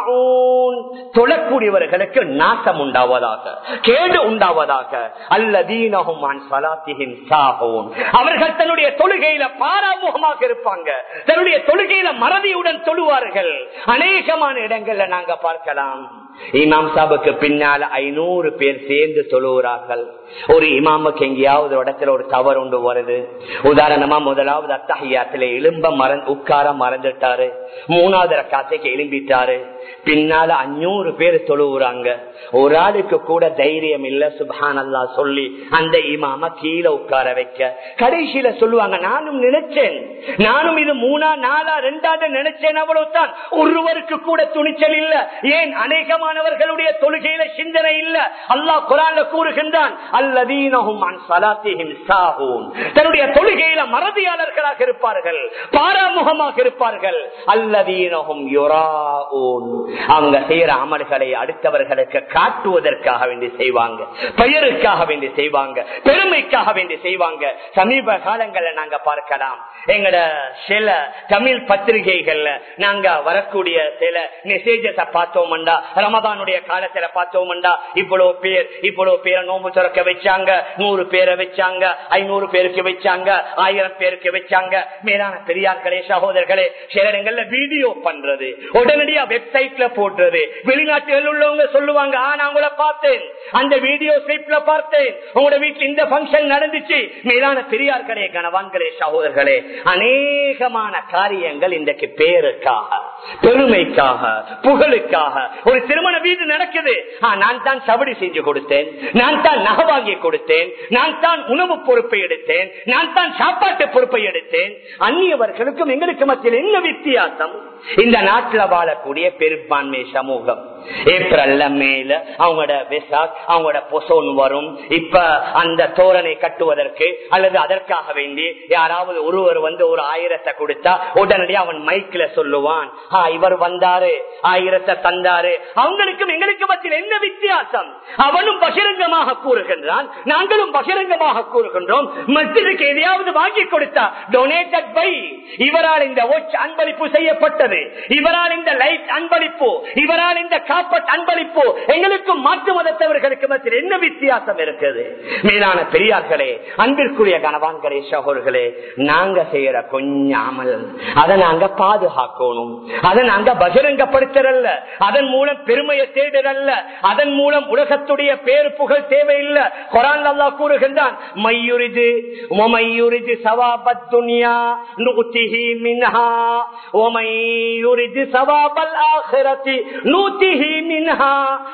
மாஊன் தொழக்கூடியவர்களுக்கு நாசம் உண்டாவதாக கேடு உண்டாவதாக அல்லதீனஹும் அன் ஸலாத்திஹிம் சாஹூன் அவர்கள் தன்னுடைய தொழுகையில பாராமுகமாக இருப்பாங்க தன்னுடைய தொழுகையில மறதியுடன் தொழுவார்கள் அநேகமான இடங்கள்ல நாங்க பார்க்கலாம் இமாம் சாபுக்கு பின்னால ஐநூறு பேர் சேர்ந்து தொழுகிறார்கள் ஒரு இமாமுக்கு எங்கேயாவது இடத்துல ஒரு தவறு ஒன்று வருது உதாரணமா முதலாவது அத்தகையாத்துல எலும்ப மறந்து உட்கார மறந்துட்டாரு மூணாவது ரக்காத்தைக்கு எலும்பிட்டாரு பின்னால அஞ்சூறு பேர் தொழுவுறாங்க ஒரு ஆளுக்கு கூட தைரியம் இல்ல சுபான் அல்லா சொல்லி அந்த இமாம கீழே உட்கார வைக்க கடைசியில சொல்லுவாங்க நானும் நினைச்சேன் நானும் இது மூணா நாலா ரெண்டாவது நினைச்சேன் அவ்வளவுதான் ஒருவருக்கு கூட துணிச்சல் இல்ல ஏன் அநேகமானவர்களுடைய தொழுகையில சிந்தனை இல்ல அல்லாஹ் குரான்ல கூறுகின்றான் அல்லதீனஹும் அன் ஸலாத்திஹிம் சாஹூன் தன்னுடைய தொழுகையில மறதியாளர்களாக இருப்பார்கள் பாராமுகமாக இருப்பார்கள் அல்லதீனஹும் யுராஊன் அவங்க செய்யற அமல்களை அடுத்தவர்களுக்கு காட்டுவதற்காக வேண்டி செய்வாங்க பெயருக்காக வேண்டி செய்வாங்க பெருமைக்காக வேண்டி செய்வாங்க சமீப காலங்கள்ல நாங்க பார்க்கலாம் எங்கட சில தமிழ் பத்திரிகைகள்ல நாங்க வரக்கூடிய சில மெசேஜஸ் பார்த்தோம்டா ரமதானுடைய காலத்துல பார்த்தோம்டா இவ்வளவு பேர் இவ்வளவு பேரை நோம்பு துறக்க வச்சாங்க நூறு பேரை வச்சாங்க ஐநூறு பேருக்கு வச்சாங்க ஆயிரம் பேருக்கு வச்சாங்க மேலான பெரியார்களே சகோதரர்களே சில இடங்கள்ல வீடியோ பண்றது உடனடியா வெப்சைட்ல போடுறது வெளிநாட்டுகள் உள்ளவங்க சொல்லுவாங்க ஆ நான் உங்களை பார்த்தேன் அந்த வீடியோ கிளிப்ல பார்த்தேன் உங்களோட வீட்டுல இந்த பங்கன் நடந்துச்சு மேலான பெரியார்களே கணவான்களே சகோதரர்களே அநேகமான காரியங்கள் இன்றைக்கு பேருக்காக பெருமைக்காக புகழுக்காக ஒரு திருமண வீடு நடக்குது நான் தான் சவடி செஞ்சு கொடுத்தேன் நான் தான் நகை வாங்கி கொடுத்தேன் நான் தான் உணவு பொறுப்பை எடுத்தேன் நான் தான் சாப்பாட்டு பொறுப்பை எடுத்தேன் அந்நியவர்களுக்கும் எங்களுக்கு மத்தியில் என்ன வித்தியாசம் இந்த நாட்டில் வாழக்கூடிய பெரும்பான்மை சமூகம் ஏப்ரல்ல மேல அவங்களோட வெசாக் அவங்களோட பொசோன் வரும் இப்ப அந்த தோரணை கட்டுவதற்கு அல்லது அதற்காக வேண்டி யாராவது ஒருவர் வந்து ஒரு ஆயிரத்தை கொடுத்தா உடனடியாக அவன் மைக்ல சொல்லுவான் இவர் வந்தாரு ஆயிரத்தை தந்தாரு அவங்களுக்கும் எங்களுக்கு மத்தியில் என்ன வித்தியாசம் அவனும் பகிரங்கமாக கூறுகின்றான் நாங்களும் பகிரங்கமாக கூறுகின்றோம் மத்திற்கு எதையாவது வாங்கி கொடுத்தா டொனேட்டட் பை இவரால் இந்த அன்பளிப்பு செய்யப்பட்டது இவரால் இந்த லைட் அன்பளிப்பு இவரால் இந்த காப்பட் அன்பளிப்பு எங்களுக்கும் மாற்று மதத்தவர்களுக்கு மத்தியில் என்ன வித்தியாசம் இருக்குது மேலான பெரியார்களே அன்பிற்குரிய கனவான்களே சகோர்களே நாங்க செய்யற கொஞ்சம் அமல் அதை நாங்க பாதுகாக்கணும் அதை நாங்க பகிரங்கப்படுத்தல அதன் மூலம் பெருமையை தேடுறல்ல அதன் மூலம் உலகத்துடைய பேர் புகழ் தேவையில்லை கொரான் அல்லா கூறுகின்றான் மையுரிது ஒமையுரிது சவாபத் துனியா நூத்திஹி மின்ஹா ஒமையுரிது சவாபல் ஆஹிரத்தி நூத்திஹி நுக்திஹி மின்ஹா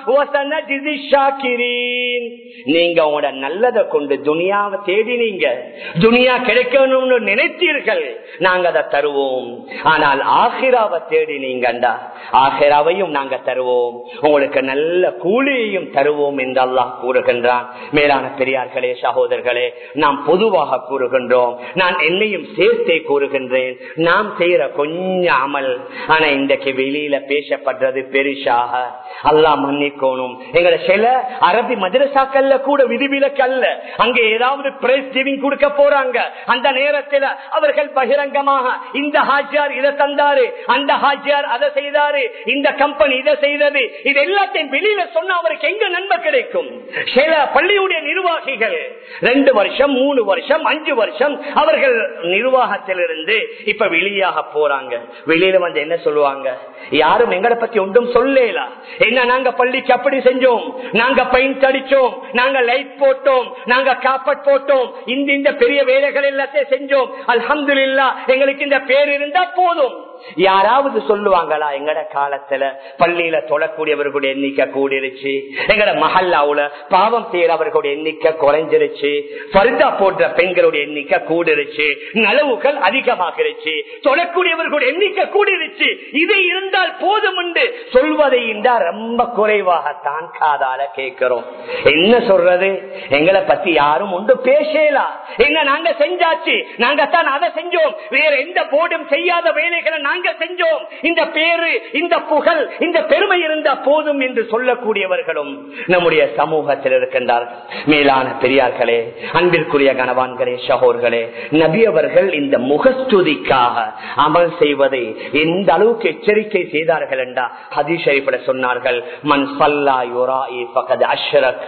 வசனஜிதி ஷாக்கிரீன் நீங்க உங்களோட நல்லதை கொண்டு துனியாவை தேடினீங்க துனியா கிடைக்கணும்னு நினைத்தீர்கள் நாங்க அதை தருவோம் ஆனால் ஆஹிராவை தேடினீங்கண்டா ஆஹிராவையும் நாங்க தருவோம் உங்களுக்கு நல்ல கூலியையும் தருவோம் என்று அல்லாஹ் கூறுகின்றான் மேலான பெரியார்களே சகோதரர்களே நாம் பொதுவாக கூறுகின்றோம் நான் என்னையும் சேர்த்தே கூறுகின்றேன் நாம் செய்யற கொஞ்சம் அமல் ஆனா இன்றைக்கு வெளியில பேசப்படுறது பெருசாக அல்லாஹ் மன்னிக்கணும் எங்களை சில அரபி மதரசாக்கள்ல கூட விதிவிலக்கு அல்ல அங்க ஏதாவது பிரைஸ் கிவிங் கொடுக்க போறாங்க அந்த நேரத்தில் அவர்கள் பகிரங்கமாக இந்த ஹாஜியார் இதை தந்தாரு அந்த ஹாஜியார் அதை செய்தாரு இந்த கம்பெனி இதை செய்தது இது எல்லாத்தையும் வெளியில சொன்னா அவருக்கு எங்க நன்மை கிடைக்கும் சில பள்ளியுடைய நிர்வாகிகள் ரெண்டு வருஷம் மூணு வருஷம் அஞ்சு வருஷம் அவர்கள் நிர்வாகத்திலிருந்து இப்ப வெளியாக போறாங்க வெளியில வந்து என்ன சொல்லுவாங்க யாரும் எங்களை பத்தி ஒன்றும் சொல்லல என்ன நாங்க பள்ளிக்கு அப்படி செஞ்சோம் நாங்க பெயிண்ட் அடிச்சோம் நாங்க லைட் போட்டோம் நாங்க காப்பட் போட்டோம் இந்த இந்த பெரிய வேலைகள் எல்லாத்தையும் செஞ்சோம் அல்ஹம்துலில்லா எங்களுக்கு இந்த பேர் இருந்தா போதும் யாராவது சொல்லுவாங்களா எங்கட காலத்துல பள்ளியில தொழக்கூடியவர்களுடைய எண்ணிக்கை கூடிருச்சு எங்கட மஹல்லாவுல பாவம் செய்யறவர்களுடைய எண்ணிக்கை குறைஞ்சிருச்சு பருதா போன்ற பெண்களுடைய எண்ணிக்கை கூடிருச்சு நலவுகள் அதிகமாகிருச்சு தொழக்கூடியவர்களுடைய எண்ணிக்கை கூடிருச்சு இது இருந்தால் போதும் என்று சொல்வதை இருந்தா ரொம்ப குறைவாகத்தான் காதால கேட்கிறோம் என்ன சொல்றது எங்களை பத்தி யாரும் ஒன்று பேசலாம் என்ன நாங்க செஞ்சாச்சு நாங்க தான் அதை செஞ்சோம் வேற எந்த போர்டும் செய்யாத வேலைகளை நாங்க செஞ்சோம் இந்த பேரு இந்த புகழ் இந்த பெருமை இருந்த போதும் என்று சொல்லக்கூடியவர்களும் நம்முடைய சமூகத்தில் இருக்கின்றார்கள் மேலான பெரியார்களே அன்பிற்குரிய கணவான்களே சகோர்களே நபி அவர்கள் இந்த முகஸ்துதிக்காக அமல் செய்வதை எந்த அளவுக்கு எச்சரிக்கை செய்தார்கள் என்றா ஹதீஷரிப்பட சொன்னார்கள் மண் சல்லா யுராஇ பகது அஷ்ரக்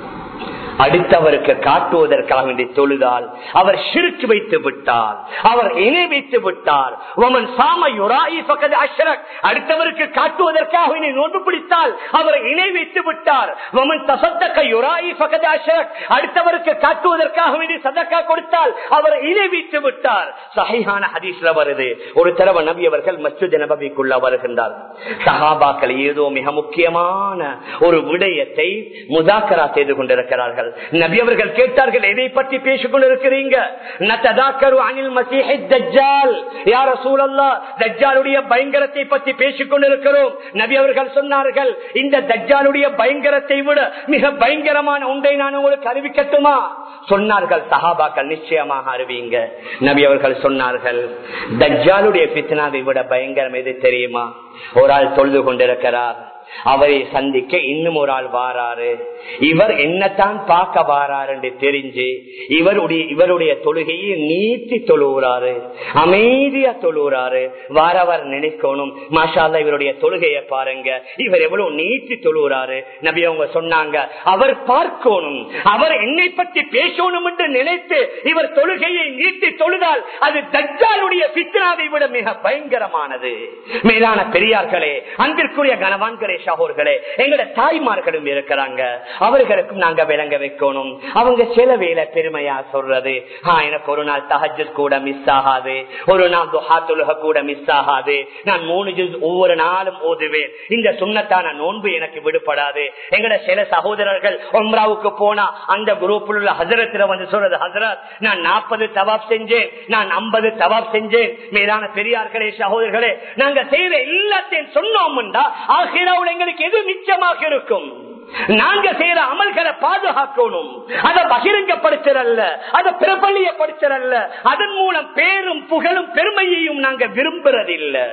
அடுத்தவருக்கு காட்டுவதற்காக வேண்டி தொழுதால் அவர் சிறுக்கு வைத்து விட்டார் அவர் இணை வைத்து விட்டார் ஒமன் சாம யுராயி பக்கத்து அஷ்ரக் அடுத்தவருக்கு காட்டுவதற்காக வேண்டி நோன்பு பிடித்தால் அவர் இணை வைத்து விட்டார் ஒமன் தசத்தக்க யுராயி பக்கத்து அஷ்ரக் அடுத்தவருக்கு காட்டுவதற்காக வேண்டி சதக்கா கொடுத்தால் அவர் இணை வைத்து விட்டார் சகையான ஹதீஸ்ல வருது ஒரு தடவை நபி அவர்கள் மஸ்ஜித் நபவிக்குள்ள வருகின்றார் சஹாபாக்கள் ஏதோ மிக முக்கியமான ஒரு விடயத்தை முதாக்கரா செய்து கொண்டிருக்கிறார்கள் நபி அவர்கள் கேட்டார்கள் எதை பற்றி பேசிக் கொண்டிருக்கிறீங்க நத்ததாக்கரு அனில் மசீஹை தஜ்ஜால் யார சூழல்லா தஜ்ஜாலுடைய பயங்கரத்தை பற்றி பேசிக் கொண்டிருக்கிறோம் நபி அவர்கள் சொன்னார்கள் இந்த தஜ்ஜாலுடைய பயங்கரத்தை விட மிக பயங்கரமான ஒன்றை நான் உங்களுக்கு அறிவிக்கட்டுமா சொன்னார்கள் சஹாபாக்கள் நிச்சயமாக அறிவிங்க நபி அவர்கள் சொன்னார்கள் தஜ்ஜாலுடைய பித்னாவை விட பயங்கரம் எது தெரியுமா ஒரு ஆள் தொழுது கொண்டிருக்கிறார் அவரை சந்திக்க இன்னும் ஒரு ஆள் வாராரு இவர் என்னத்தான் பார்க்க வாராரு என்று தெரிஞ்சு இவருடைய இவருடைய தொழுகையை நீட்டி தொழுகிறாரு அமைதியா தொழுகிறாரு வாரவர் நினைக்கணும் மாஷால இவருடைய தொழுகையை பாருங்க இவர் எவ்வளவு நீட்டி தொழுகிறாரு நபி அவங்க சொன்னாங்க அவர் பார்க்கணும் அவர் என்னை பற்றி பேசணும் என்று நினைத்து இவர் தொழுகையை நீட்டி தொழுதால் அது தஜ்ஜாலுடைய பித்னாவை விட மிக பயங்கரமானது மேலான பெரியார்களே அன்பிற்குரிய கனவான்களே சகோர்களே எங்கட தாய்மார்களும் இருக்கிறாங்க அவர்களுக்கும் நாங்க விளங்க வைக்கணும் அவங்க சில வேலை பெருமையா சொல்றது ஆஹ் எனக்கு ஒரு நாள் தஹஜத் கூட மிஸ் ஆகாது ஒரு நாள் துஹாத்துலக கூட மிஸ் ஆகாது நான் மூணு ஜூஸ் ஒவ்வொரு நாளும் ஓதுவேன் இந்த சுண்ணத்தான நோன்பு எனக்கு விடுபடாது எங்கட சில சகோதரர்கள் ஒம்ராவுக்கு போனா அந்த குரூப்பில் உள்ள ஹசரத்துல வந்து சொல்றது ஹசரத் நான் நாற்பது தவாப் செஞ்சேன் நான் ஐம்பது தவாப் செஞ்சேன் மேலான பெரியார்களே சகோதரர்களே நாங்க செய்யற எல்லாத்தையும் சொன்னோம்டா ஆகிராவில் எங்களுக்கு எது மிச்சமாக இருக்கும் நாங்க செய்யற அமல்களை பாதுகாக்கணும் அதை பகிரங்கப்படுத்தல அதை பிரபலியப்படுத்தல அதன் மூலம் பேரும் புகழும் பெருமையையும் நாங்க விரும்புறதில்லை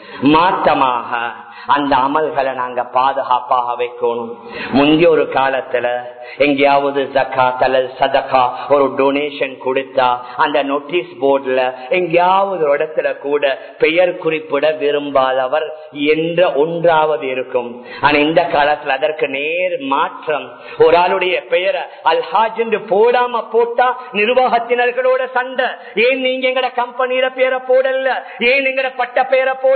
மாற்றமாக அந்த அமல்களை நாங்க பாதுகாப்பாக வைக்கணும் முந்தைய ஒரு காலத்துல எங்கேயாவது ஜக்கா அல்லது சதக்கா ஒரு டொனேஷன் கொடுத்தா அந்த நோட்டீஸ் போர்டுல எங்கேயாவது ஒரு இடத்துல கூட பெயர் குறிப்பிட விரும்பாதவர் என்ற ஒன்றாவது இருக்கும் ஆனா இந்த காலத்துல அதற்கு நேர் மாற்றம் ஒரு ஆளுடைய பெயரை அல்ஹாஜ் என்று போடாம போட்டா நிர்வாகத்தினர்களோட சண்டை ஏன் நீங்க எங்கட கம்பெனியில பேரை போடல ஏன் எங்கட பட்ட பெயரை போடல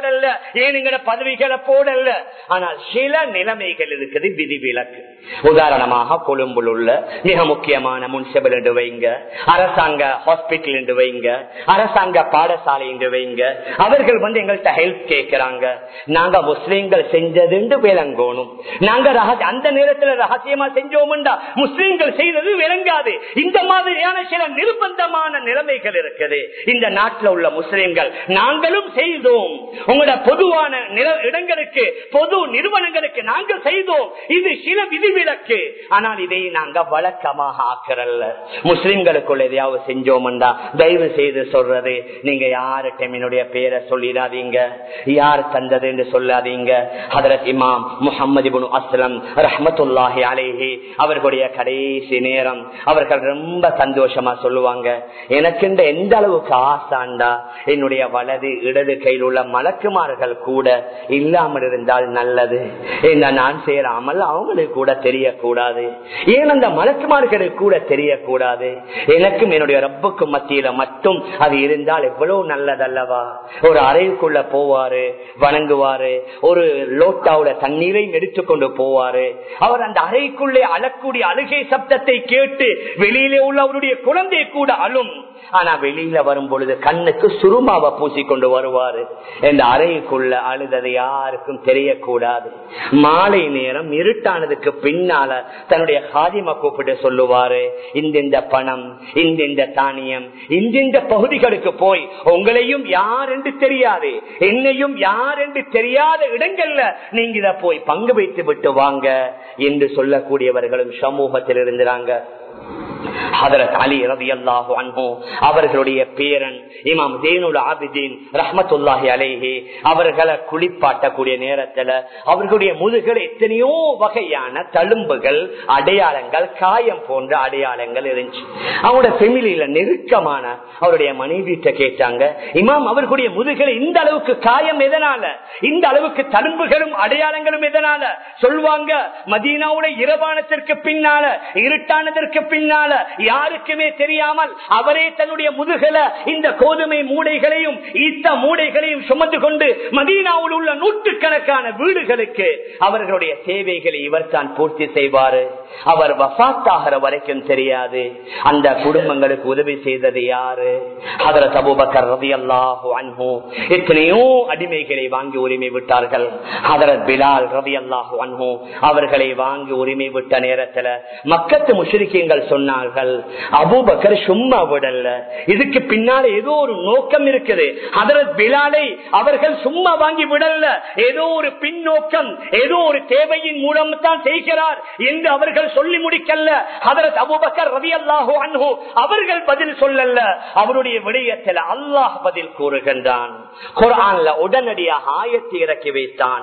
போடல ஏனுங்கிற பதவிகளை போடல ஆனால் சில நிலைமைகள் இருக்குது விதிவிலக்கு உதாரணமாக கொழும்புல உள்ள மிக முக்கியமான முன்சிபல் என்று வைங்க அரசாங்க ஹாஸ்பிட்டல் என்று வைங்க அரசாங்க பாடசாலை என்று வைங்க அவர்கள் வந்து எங்கள்கிட்ட ஹெல்ப் கேட்கிறாங்க நாங்க முஸ்லீம்கள் செஞ்சது விளங்கணும் நாங்க அந்த நேரத்தில் ரகசியமா செஞ்சோம்டா முஸ்லீம்கள் செய்தது விளங்காது இந்த மாதிரியான சில நிர்பந்தமான நிலைமைகள் இருக்குது இந்த நாட்டில் உள்ள முஸ்லீம்கள் நாங்களும் செய்தோம் உங்களோட பொதுவான இடங்களுக்கு பொது நிறுவனங்களுக்கு நாங்கள் செய்தோம் இது சில விதிவிலக்கு ஆனால் இதை நாங்க வழக்கமாக ஆக்கிறல்ல முஸ்லிம்களுக்குள்ள எதையாவது செஞ்சோம்டா தயவு செய்து சொல்றது நீங்க யாருக்கும் என்னுடைய பேரை சொல்லிடாதீங்க யார் தந்தது என்று சொல்லாதீங்க ஹதரத் இமாம் முகமது அஸ்லம் ரஹமத்துல்லாஹி அலேஹி அவர்களுடைய கடைசி நேரம் அவர்கள் ரொம்ப சந்தோஷமா சொல்லுவாங்க எனக்கு இந்த எந்த அளவுக்கு ஆசாண்டா என்னுடைய வலது இடது கையில் உள்ள மலக்குமார்கள் கூட இல்லாமல் இருந்தால் நல்லது என்ன நான் செய்யற அமல் அவங்களுக்கு கூட தெரியக்கூடாது ஏன் அந்த மலக்குமார்களுக்கு கூட தெரியக்கூடாது எனக்கும் என்னுடைய ரப்புக்கும் மத்தியில மட்டும் அது இருந்தால் எவ்வளவு நல்லதல்லவா ஒரு அறைக்குள்ள போவாரு வணங்குவாரு ஒரு லோட்டாவுல தண்ணீரையும் எடுத்துக்கொண்டு போவாரு அவர் அந்த அறைக்குள்ளே அழக்கூடிய அழுகை சப்தத்தை கேட்டு வெளியிலே உள்ள அவருடைய குழந்தை கூட அழும் ஆனா வெளியில வரும் பொழுது கண்ணுக்கு சுருமாவை பூசி கொண்டு வருவாரு இந்த அறைக்குள்ள அழுதது யாருக்கும் தெரியக்கூடாது மாலை நேரம் இருட்டானதுக்கு பின்னால தன்னுடைய ஹாதிம கூப்பிட்டு சொல்லுவாரு இந்த பணம் இந்த தானியம் இந்த பகுதிகளுக்கு போய் உங்களையும் யார் என்று தெரியாது என்னையும் யார் என்று தெரியாத இடங்கள்ல நீங்க இத போய் பங்கு வைத்து விட்டு வாங்க என்று சொல்லக்கூடியவர்களும் சமூகத்தில் இருந்தாங்க ஹதரத் அலி ரவி அல்லாஹு அன்போ அவர்களுடைய பேரன் இமாம் ஜெயினுல் ஆபிதீன் ரஹமத்துல்லாஹி அலேஹி அவர்களை குளிப்பாட்டக்கூடிய நேரத்துல அவர்களுடைய முதுகில் எத்தனையோ வகையான தழும்புகள் அடையாளங்கள் காயம் போன்ற அடையாளங்கள் இருந்துச்சு அவங்களோட ஃபெமிலியில நெருக்கமான அவருடைய மனைவிட்ட கேட்டாங்க இமாம் அவர்களுடைய முதுகில் இந்த அளவுக்கு காயம் எதனால இந்த அளவுக்கு தழும்புகளும் அடையாளங்களும் எதனால சொல்லுவாங்க மதீனாவுடைய இரவானத்திற்கு பின்னால இருட்டானதற்கு பின்னால யாருக்குமே தெரியாமல் அவரே தன்னுடைய முதுகல இந்த கோதுமை மூடைகளையும் ஈத்த மூடைகளையும் சுமந்து கொண்டு மதீனாவில் உள்ள நூற்றுக்கணக்கான வீடுகளுக்கு அவர்களுடைய தேவைகளை இவர் தான் பூர்த்தி செய்வாரு அவர் வசாத்தாகிற வரைக்கும் தெரியாது அந்த குடும்பங்களுக்கு உதவி செய்தது யாரு அதர தபுபக்கர் ரவி அல்லாஹு அன்பு எத்தனையோ அடிமைகளை வாங்கி உரிமை விட்டார்கள் அதரத் பிலால் ரவி அல்லாஹு அன்பு அவர்களை வாங்கி உரிமை விட்ட நேரத்துல மக்கத்து முஷரிக்கங்கள் சொன்னார்கள் அபூபக்கர் சும்மா விடல இதுக்கு பின்னால ஏதோ ஒரு நோக்கம் இருக்குது அதரத் பிலாலை அவர்கள் சும்மா வாங்கி விடல ஏதோ ஒரு பின்னோக்கம் ஏதோ ஒரு தேவையின் மூலம் தான் செய்கிறார் என்று அவர்கள் சொல்லி முடிக்கல அதரத் அபூபக்கர் ரவி அல்லாஹோ அன்ஹோ அவர்கள் பதில் சொல்லல அவருடைய விடயத்தில் அல்லாஹ் பதில் கூறுகின்றான் குரான்ல உடனடியாக ஆயத்தை இறக்கி வைத்தான்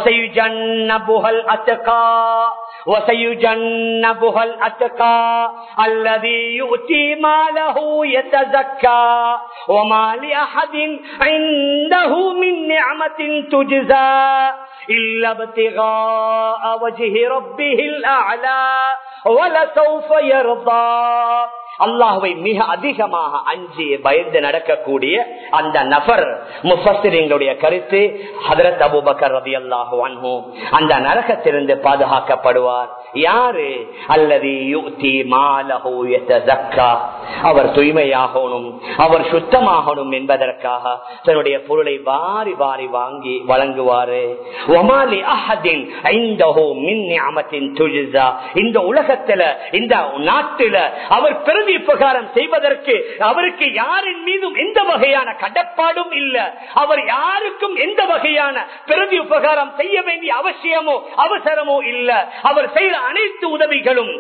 وسيجنبها الأتقى الذي يؤتي ماله يتزكى وما لأحد عنده من نعمة تجزى إلا ابتغاء وجه ربه الأعلى ولسوف يرضى அல்லாஹுவை மிக அதிகமாக அஞ்சி பயந்து நடக்கக்கூடிய அந்த நபர் முஃபஸ்திரிங்களுடைய கருத்து ஹதரத் அபுபக்கர் ரவி அல்லாஹு அன்ஹு அந்த நரகத்திலிருந்து பாதுகாக்கப்படுவார் யாரு அல்லது யுக்தி மாலஹு யதஸக்கா அவர் தூய்மையாகணும் அவர் சுத்தமாகணும் என்பதற்காக தன்னுடைய பொருளை வாரி வாரி வாங்கி வழங்குவாரு ஒமாலி அஹதின் ஐந்தஹு மின் நிஅமத்தின் துஜ்ஸா இந்த உலகத்துல இந்த நாட்டில அவர் பிரதி உபகாரம் செய்வதற்கு அவருக்கு யாரின் மீதும் எந்த வகையான கடப்பாடும் இல்ல அவர் யாருக்கும் எந்த வகையான பிரதி உபகாரம் செய்ய வேண்டிய அவசியமோ அவசரமோ இல்ல அவர் செய்த அனைத்து உதவிகளும்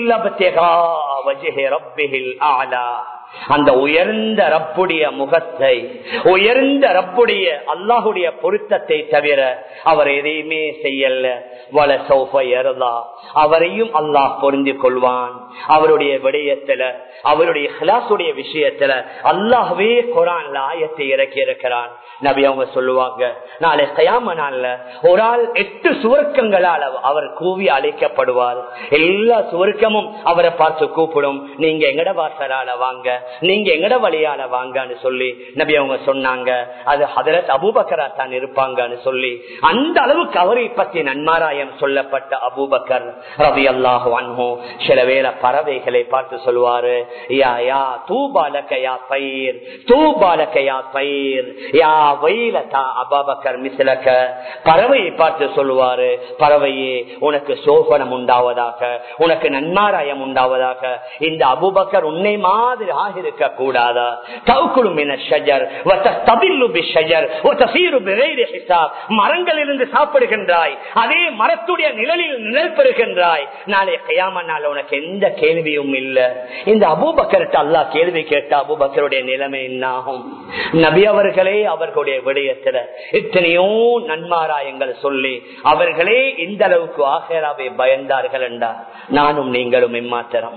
இல்ல அந்த உயர்ந்த ரப்புடைய முகத்தை உயர்ந்த ரப்புடைய அல்லாஹுடைய பொருத்தத்தை தவிர அவர் எதையுமே செய்யல வள சௌஃபா அவரையும் அல்லாஹ் பொருந்தி கொள்வான் அவருடைய விடயத்துல அவருடைய ஹிலாசுடைய விஷயத்துல அல்லாஹ்வே குரான்ல ஆயத்தை இறக்கி இருக்கிறான் நபி அவங்க சொல்லுவாங்க நாளை கயாம நாள்ல ஒரு ஆள் எட்டு சுவர்க்கங்களால் அவர் கூவி அழைக்கப்படுவார் எல்லா சுவர்க்கமும் அவரை பார்த்து கூப்பிடும் நீங்க எங்கட வாசலால வாங்க நீங்க எங்கட வழியால வாங்கன்னு சொல்லி நபி அவங்க சொன்னாங்க அது ஹதரத் அபூபக்கரா தான் இருப்பாங்கன்னு சொல்லி அந்த அளவுக்கு அவரை பற்றி நன்மாராயம் சொல்லப்பட்ட அபூபக்கர் ரவி அல்லாஹ் சில வேளை பறவைகளை பார்த்து சொல்லுவாரு யா யா தூபாலக்கையா பயிர் தூபாலக்கையா பயிர் யா வயலதா அபாபக்கர் மிசிலக்க பறவையை பார்த்து சொல்லுவாரு பறவையே உனக்கு சோபனம் உண்டாவதாக உனக்கு நன்மாராயம் உண்டாவதாக இந்த அபுபக்கர் உன்னை மாதிரி ஆகிருக்க கூடாதா தவுக்குழும் என ஷஜர் மரங்களிலிருந்து சாப்பிடுகின்றாய் அதே மரத்துடைய நிழலில் நிழல் பெறுகின்றாய் நாளை கையாம நாள் உனக்கு எந்த கேள்வியும் இல்ல இந்த அபூபக்கர்கிட்ட அல்லா கேள்வி கேட்ட அபூபக்கருடைய நிலைமை என்ன ஆகும் நபி அவர்களே அவர்களுடைய விடயத்துல எத்தனையோ நன்மாராயங்கள் சொல்லி அவர்களே இந்த அளவுக்கு ஆகராவை பயந்தார்கள் என்றா நானும் நீங்களும் எம்மாத்திரம்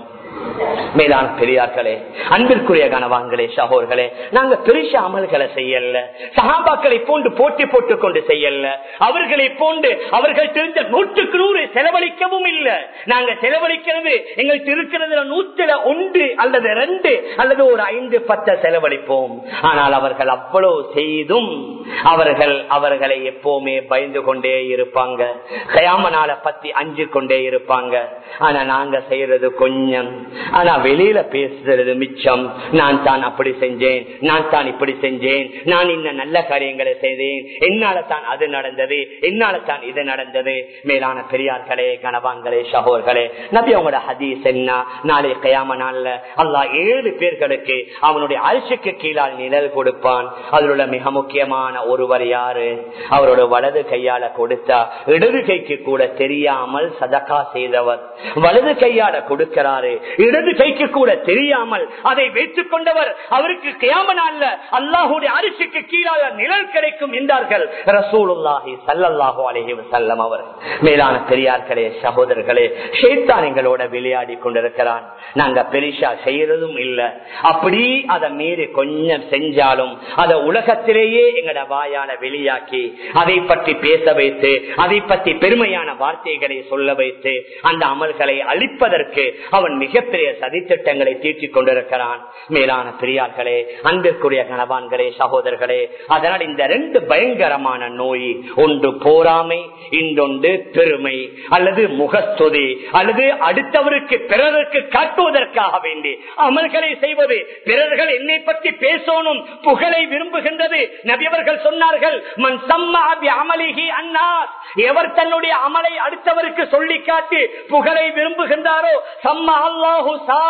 மேலான பெரியார்களே அன்பிற்குரிய கனவான்களே சகோர்களே நாங்க பெருச அமல்களை செய்யல சகாபாக்களை போன்று போட்டி போட்டுக் கொண்டு செய்யல அவர்களை போன்று அவர்கள் தெரிந்த நூற்றுக்கு நூறு செலவழிக்கவும் இல்லை நாங்க செலவழிக்கிறது எங்களுக்கு இருக்கிறதுல நூற்றுல ஒன்று அல்லது ரெண்டு அல்லது ஒரு ஐந்து பத்த செலவழிப்போம் ஆனால் அவர்கள் அவ்வளவு செய்தும் அவர்கள் அவர்களை எப்பவுமே பயந்து கொண்டே இருப்பாங்க கயாமனால பத்தி அஞ்சு கொண்டே இருப்பாங்க ஆனா நாங்க செய்யறது கொஞ்சம் ஆனா வெளியில பேசுறது மிச்சம் நான் தான் அப்படி செஞ்சேன் நான் தான் இப்படி செஞ்சேன் நான் இந்த நல்ல காரியங்களை செய்தேன் என்னால தான் அது நடந்தது என்னால தான் இது நடந்தது மேலான பெரியார்களே கணவான்களே சகோர்களே நபி அவங்களோட ஹதீஸ் என்ன நாளை கயாம நாள்ல அல்லா ஏழு பேர்களுக்கு அவனுடைய அரிசிக்கு கீழால் நிழல் கொடுப்பான் அதில் உள்ள மிக முக்கியமான ஒருவர் யாரு அவரோட வலது கையால கொடுத்தா இடது கைக்கு கூட தெரியாமல் சதக்கா செய்தவர் வலது கையால கொடுக்கிறாரு இடது கைக்கு கூட தெரியாமல் அதை வைத்துக் கொண்டவர் அவருக்கு கியாமனால அல்லாஹுடைய அரிசிக்கு கீழாக நிழல் கிடைக்கும் என்றார்கள் ரசூலுல்லாஹி சல்லல்லாஹு அலைஹி வஸல்லம் அவர் மேலான பெரியார்களே சகோதரர்களே ஷைத்தான் எங்களோட விளையாடி கொண்டிருக்கிறான் நாங்க பெரிசா செய்யறதும் இல்ல அப்படி அதை மீறி கொஞ்சம் செஞ்சாலும் அதை உலகத்திலேயே எங்கட வாயால வெளியாக்கி அதை பற்றி பேச வைத்து அதை பற்றி பெருமையான வார்த்தைகளை சொல்ல வைத்து அந்த அமல்களை அழிப்பதற்கு அவன் மிகப்பெரிய சதித்திட்டங்களை தீட்டிக் கொண்டிருக்கிறான் மேலான பெரியார்களே அன்பிற்குரிய கணவான்களே சகோதரர்களே அதனால் இந்த ரெண்டு பயங்கரமான நோய் ஒன்று போராமை இன்னொன்று பெருமை அல்லது முகஸ்துதி அல்லது அடுத்தவருக்கு பிறருக்கு காட்டுவதற்காக வேண்டி அமல்களை செய்வது பிறர்கள் என்னை பற்றி பேசணும் புகழை விரும்புகின்றது நபியவர்கள் சொன்னார்கள் மண் சம்மாபி அமலிகி அன்னாஸ் எவர் தன்னுடைய அமலை அடுத்தவருக்கு சொல்லி காட்டி புகழை விரும்புகின்றாரோ சம்மா அல்லாஹு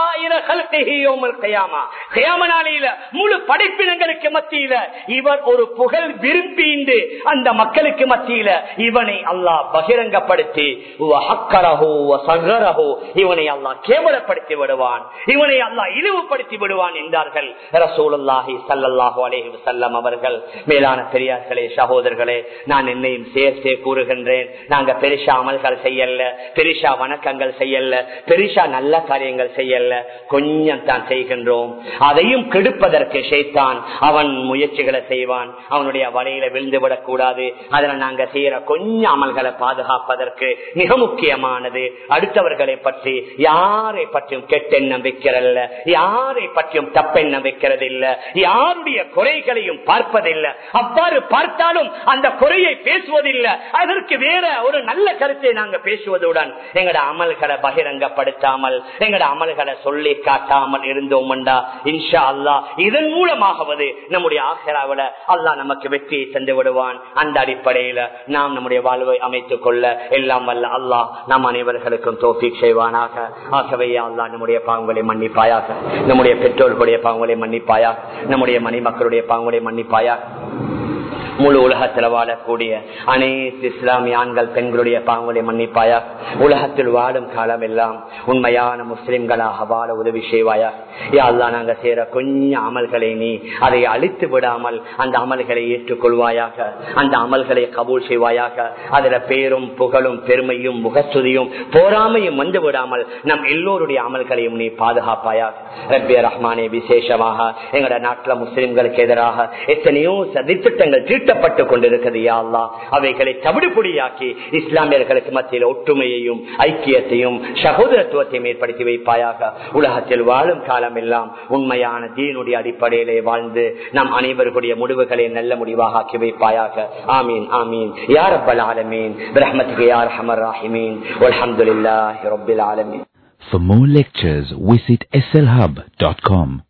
முழு படைப்பினங்களுக்கு மத்தியில இவர் ஒரு புகழ் விரும்பி அந்த மக்களுக்கு மத்தியில இவனை அல்லாஹ் பகிரங்கப்படுத்தி இவனை அல்லாஹ் கேவலப்படுத்தி விடுவான் இவனை அல்லாஹ் இழிவுபடுத்தி விடுவான் என்றார்கள் ரசூலுல்லாஹி சல்லாஹூ அலேஹி வசல்லம் அவர்கள் மேலான பெரியார்களே சகோதரர்களே நான் என்னையும் சேர்த்தே கூறுகின்றேன் நாங்க பெரிசா அமல்கள் செய்யல பெரிசா வணக்கங்கள் செய்யல பெரிசா நல்ல காரியங்கள் செய்யல கொஞ்சம் தான் செய்கின்றோம் அதையும் கெடுப்பதற்கு ஷேத்தான் அவன் முயற்சிகளை செய்வான் அவனுடைய வலையில விழுந்து விடக்கூடாது அதனை நாங்க செய்யற கொஞ்சம் அமல்களை பாதுகாப்பதற்கு மிக முக்கியமானது அடுத்தவர்களை பற்றி யாரை பற்றியும் கெட்டெண்ணம் வைக்கிறல்ல யாரை பற்றியும் தப்பெண்ணம் வைக்கிறது இல்ல யாருடைய குறைகளையும் பார்ப்பதில்லை அவ்வாறு பார்த்தாலும் அந்த குறையை பேசுவதில்லை அதற்கு வேற ஒரு நல்ல கருத்தை நாங்க பேசுவதுடன் எங்கட அமல்களை பகிரங்கப்படுத்தாமல் எங்கட அமல்களை சொல்லி காட்டாமல் இருந்தோம்டா இன்ஷா அல்லா இதன் மூலமாகவது நம்முடைய ஆசிராவில அல்லா நமக்கு வெற்றியை தந்து விடுவான் அந்த அடிப்படையில நாம் நம்முடைய வாழ்வை அமைத்துக் கொள்ள எல்லாம் வல்ல அல்லாஹ் நம் அனைவர்களுக்கும் தோஃபிக் செய்வானாக ஆகவே அல்லா நம்முடைய பாவங்களை மன்னிப்பாயாக நம்முடைய பெற்றோர்களுடைய பாவங்களை மன்னிப்பாயாக நம்முடைய மணி மக்களுடைய பாவங்களை மன்னிப்பாயாக முழு உலகத்தில் வாழக்கூடிய அனைத்து இஸ்லாமிய ஆண்கள் பெண்களுடைய பாவங்களை மன்னிப்பாயா உலகத்தில் வாழும் காலம் எல்லாம் உண்மையான முஸ்லிம்களாக வாழ உதவி செய்வாயா யாழ்லா நாங்க செய்யற கொஞ்சம் அமல்களை நீ அதை அழித்து விடாமல் அந்த அமல்களை ஏற்றுக்கொள்வாயாக அந்த அமல்களை கபூல் செய்வாயாக அதுல பேரும் புகழும் பெருமையும் முகச்சுதியும் போராமையும் வந்து விடாமல் நம் எல்லோருடைய அமல்களையும் நீ பாதுகாப்பாயாக ரப்பிய ரஹ்மானே விசேஷமாக எங்களோட நாட்டில் முஸ்லிம்களுக்கு எதிராக எத்தனையோ சதித்திட்டங்கள் தீட்டப்பட்டு கொண்டிருக்கிறது யா அல்லாஹ் அவைகளை தவிடுபொடியாக்கி இஸ்லாமியர்களுக்கு மத்தியில் ஒற்றுமையையும் ஐக்கியத்தையும் சகோதரத்துவத்தையும் ஏற்படுத்தி வைப்பாயாக உலகத்தில் வாழும் காலம் எல்லாம் உண்மையான தீனுடைய அடிப்படையிலே வாழ்ந்து நம் அனைவருடைய முடிவுகளை நல்ல முடிவாக ஆக்கி வைப்பாயாக ஆமீன் ஆமீன் யார் அப்பல் ஆலமீன் பிரஹ்மத்துக்கு யார் ஹமர் ராஹிமீன் அல்ஹம்துலில்லாஹி ரப்பில் ஆலமீன் For more lectures, visit slhub.com.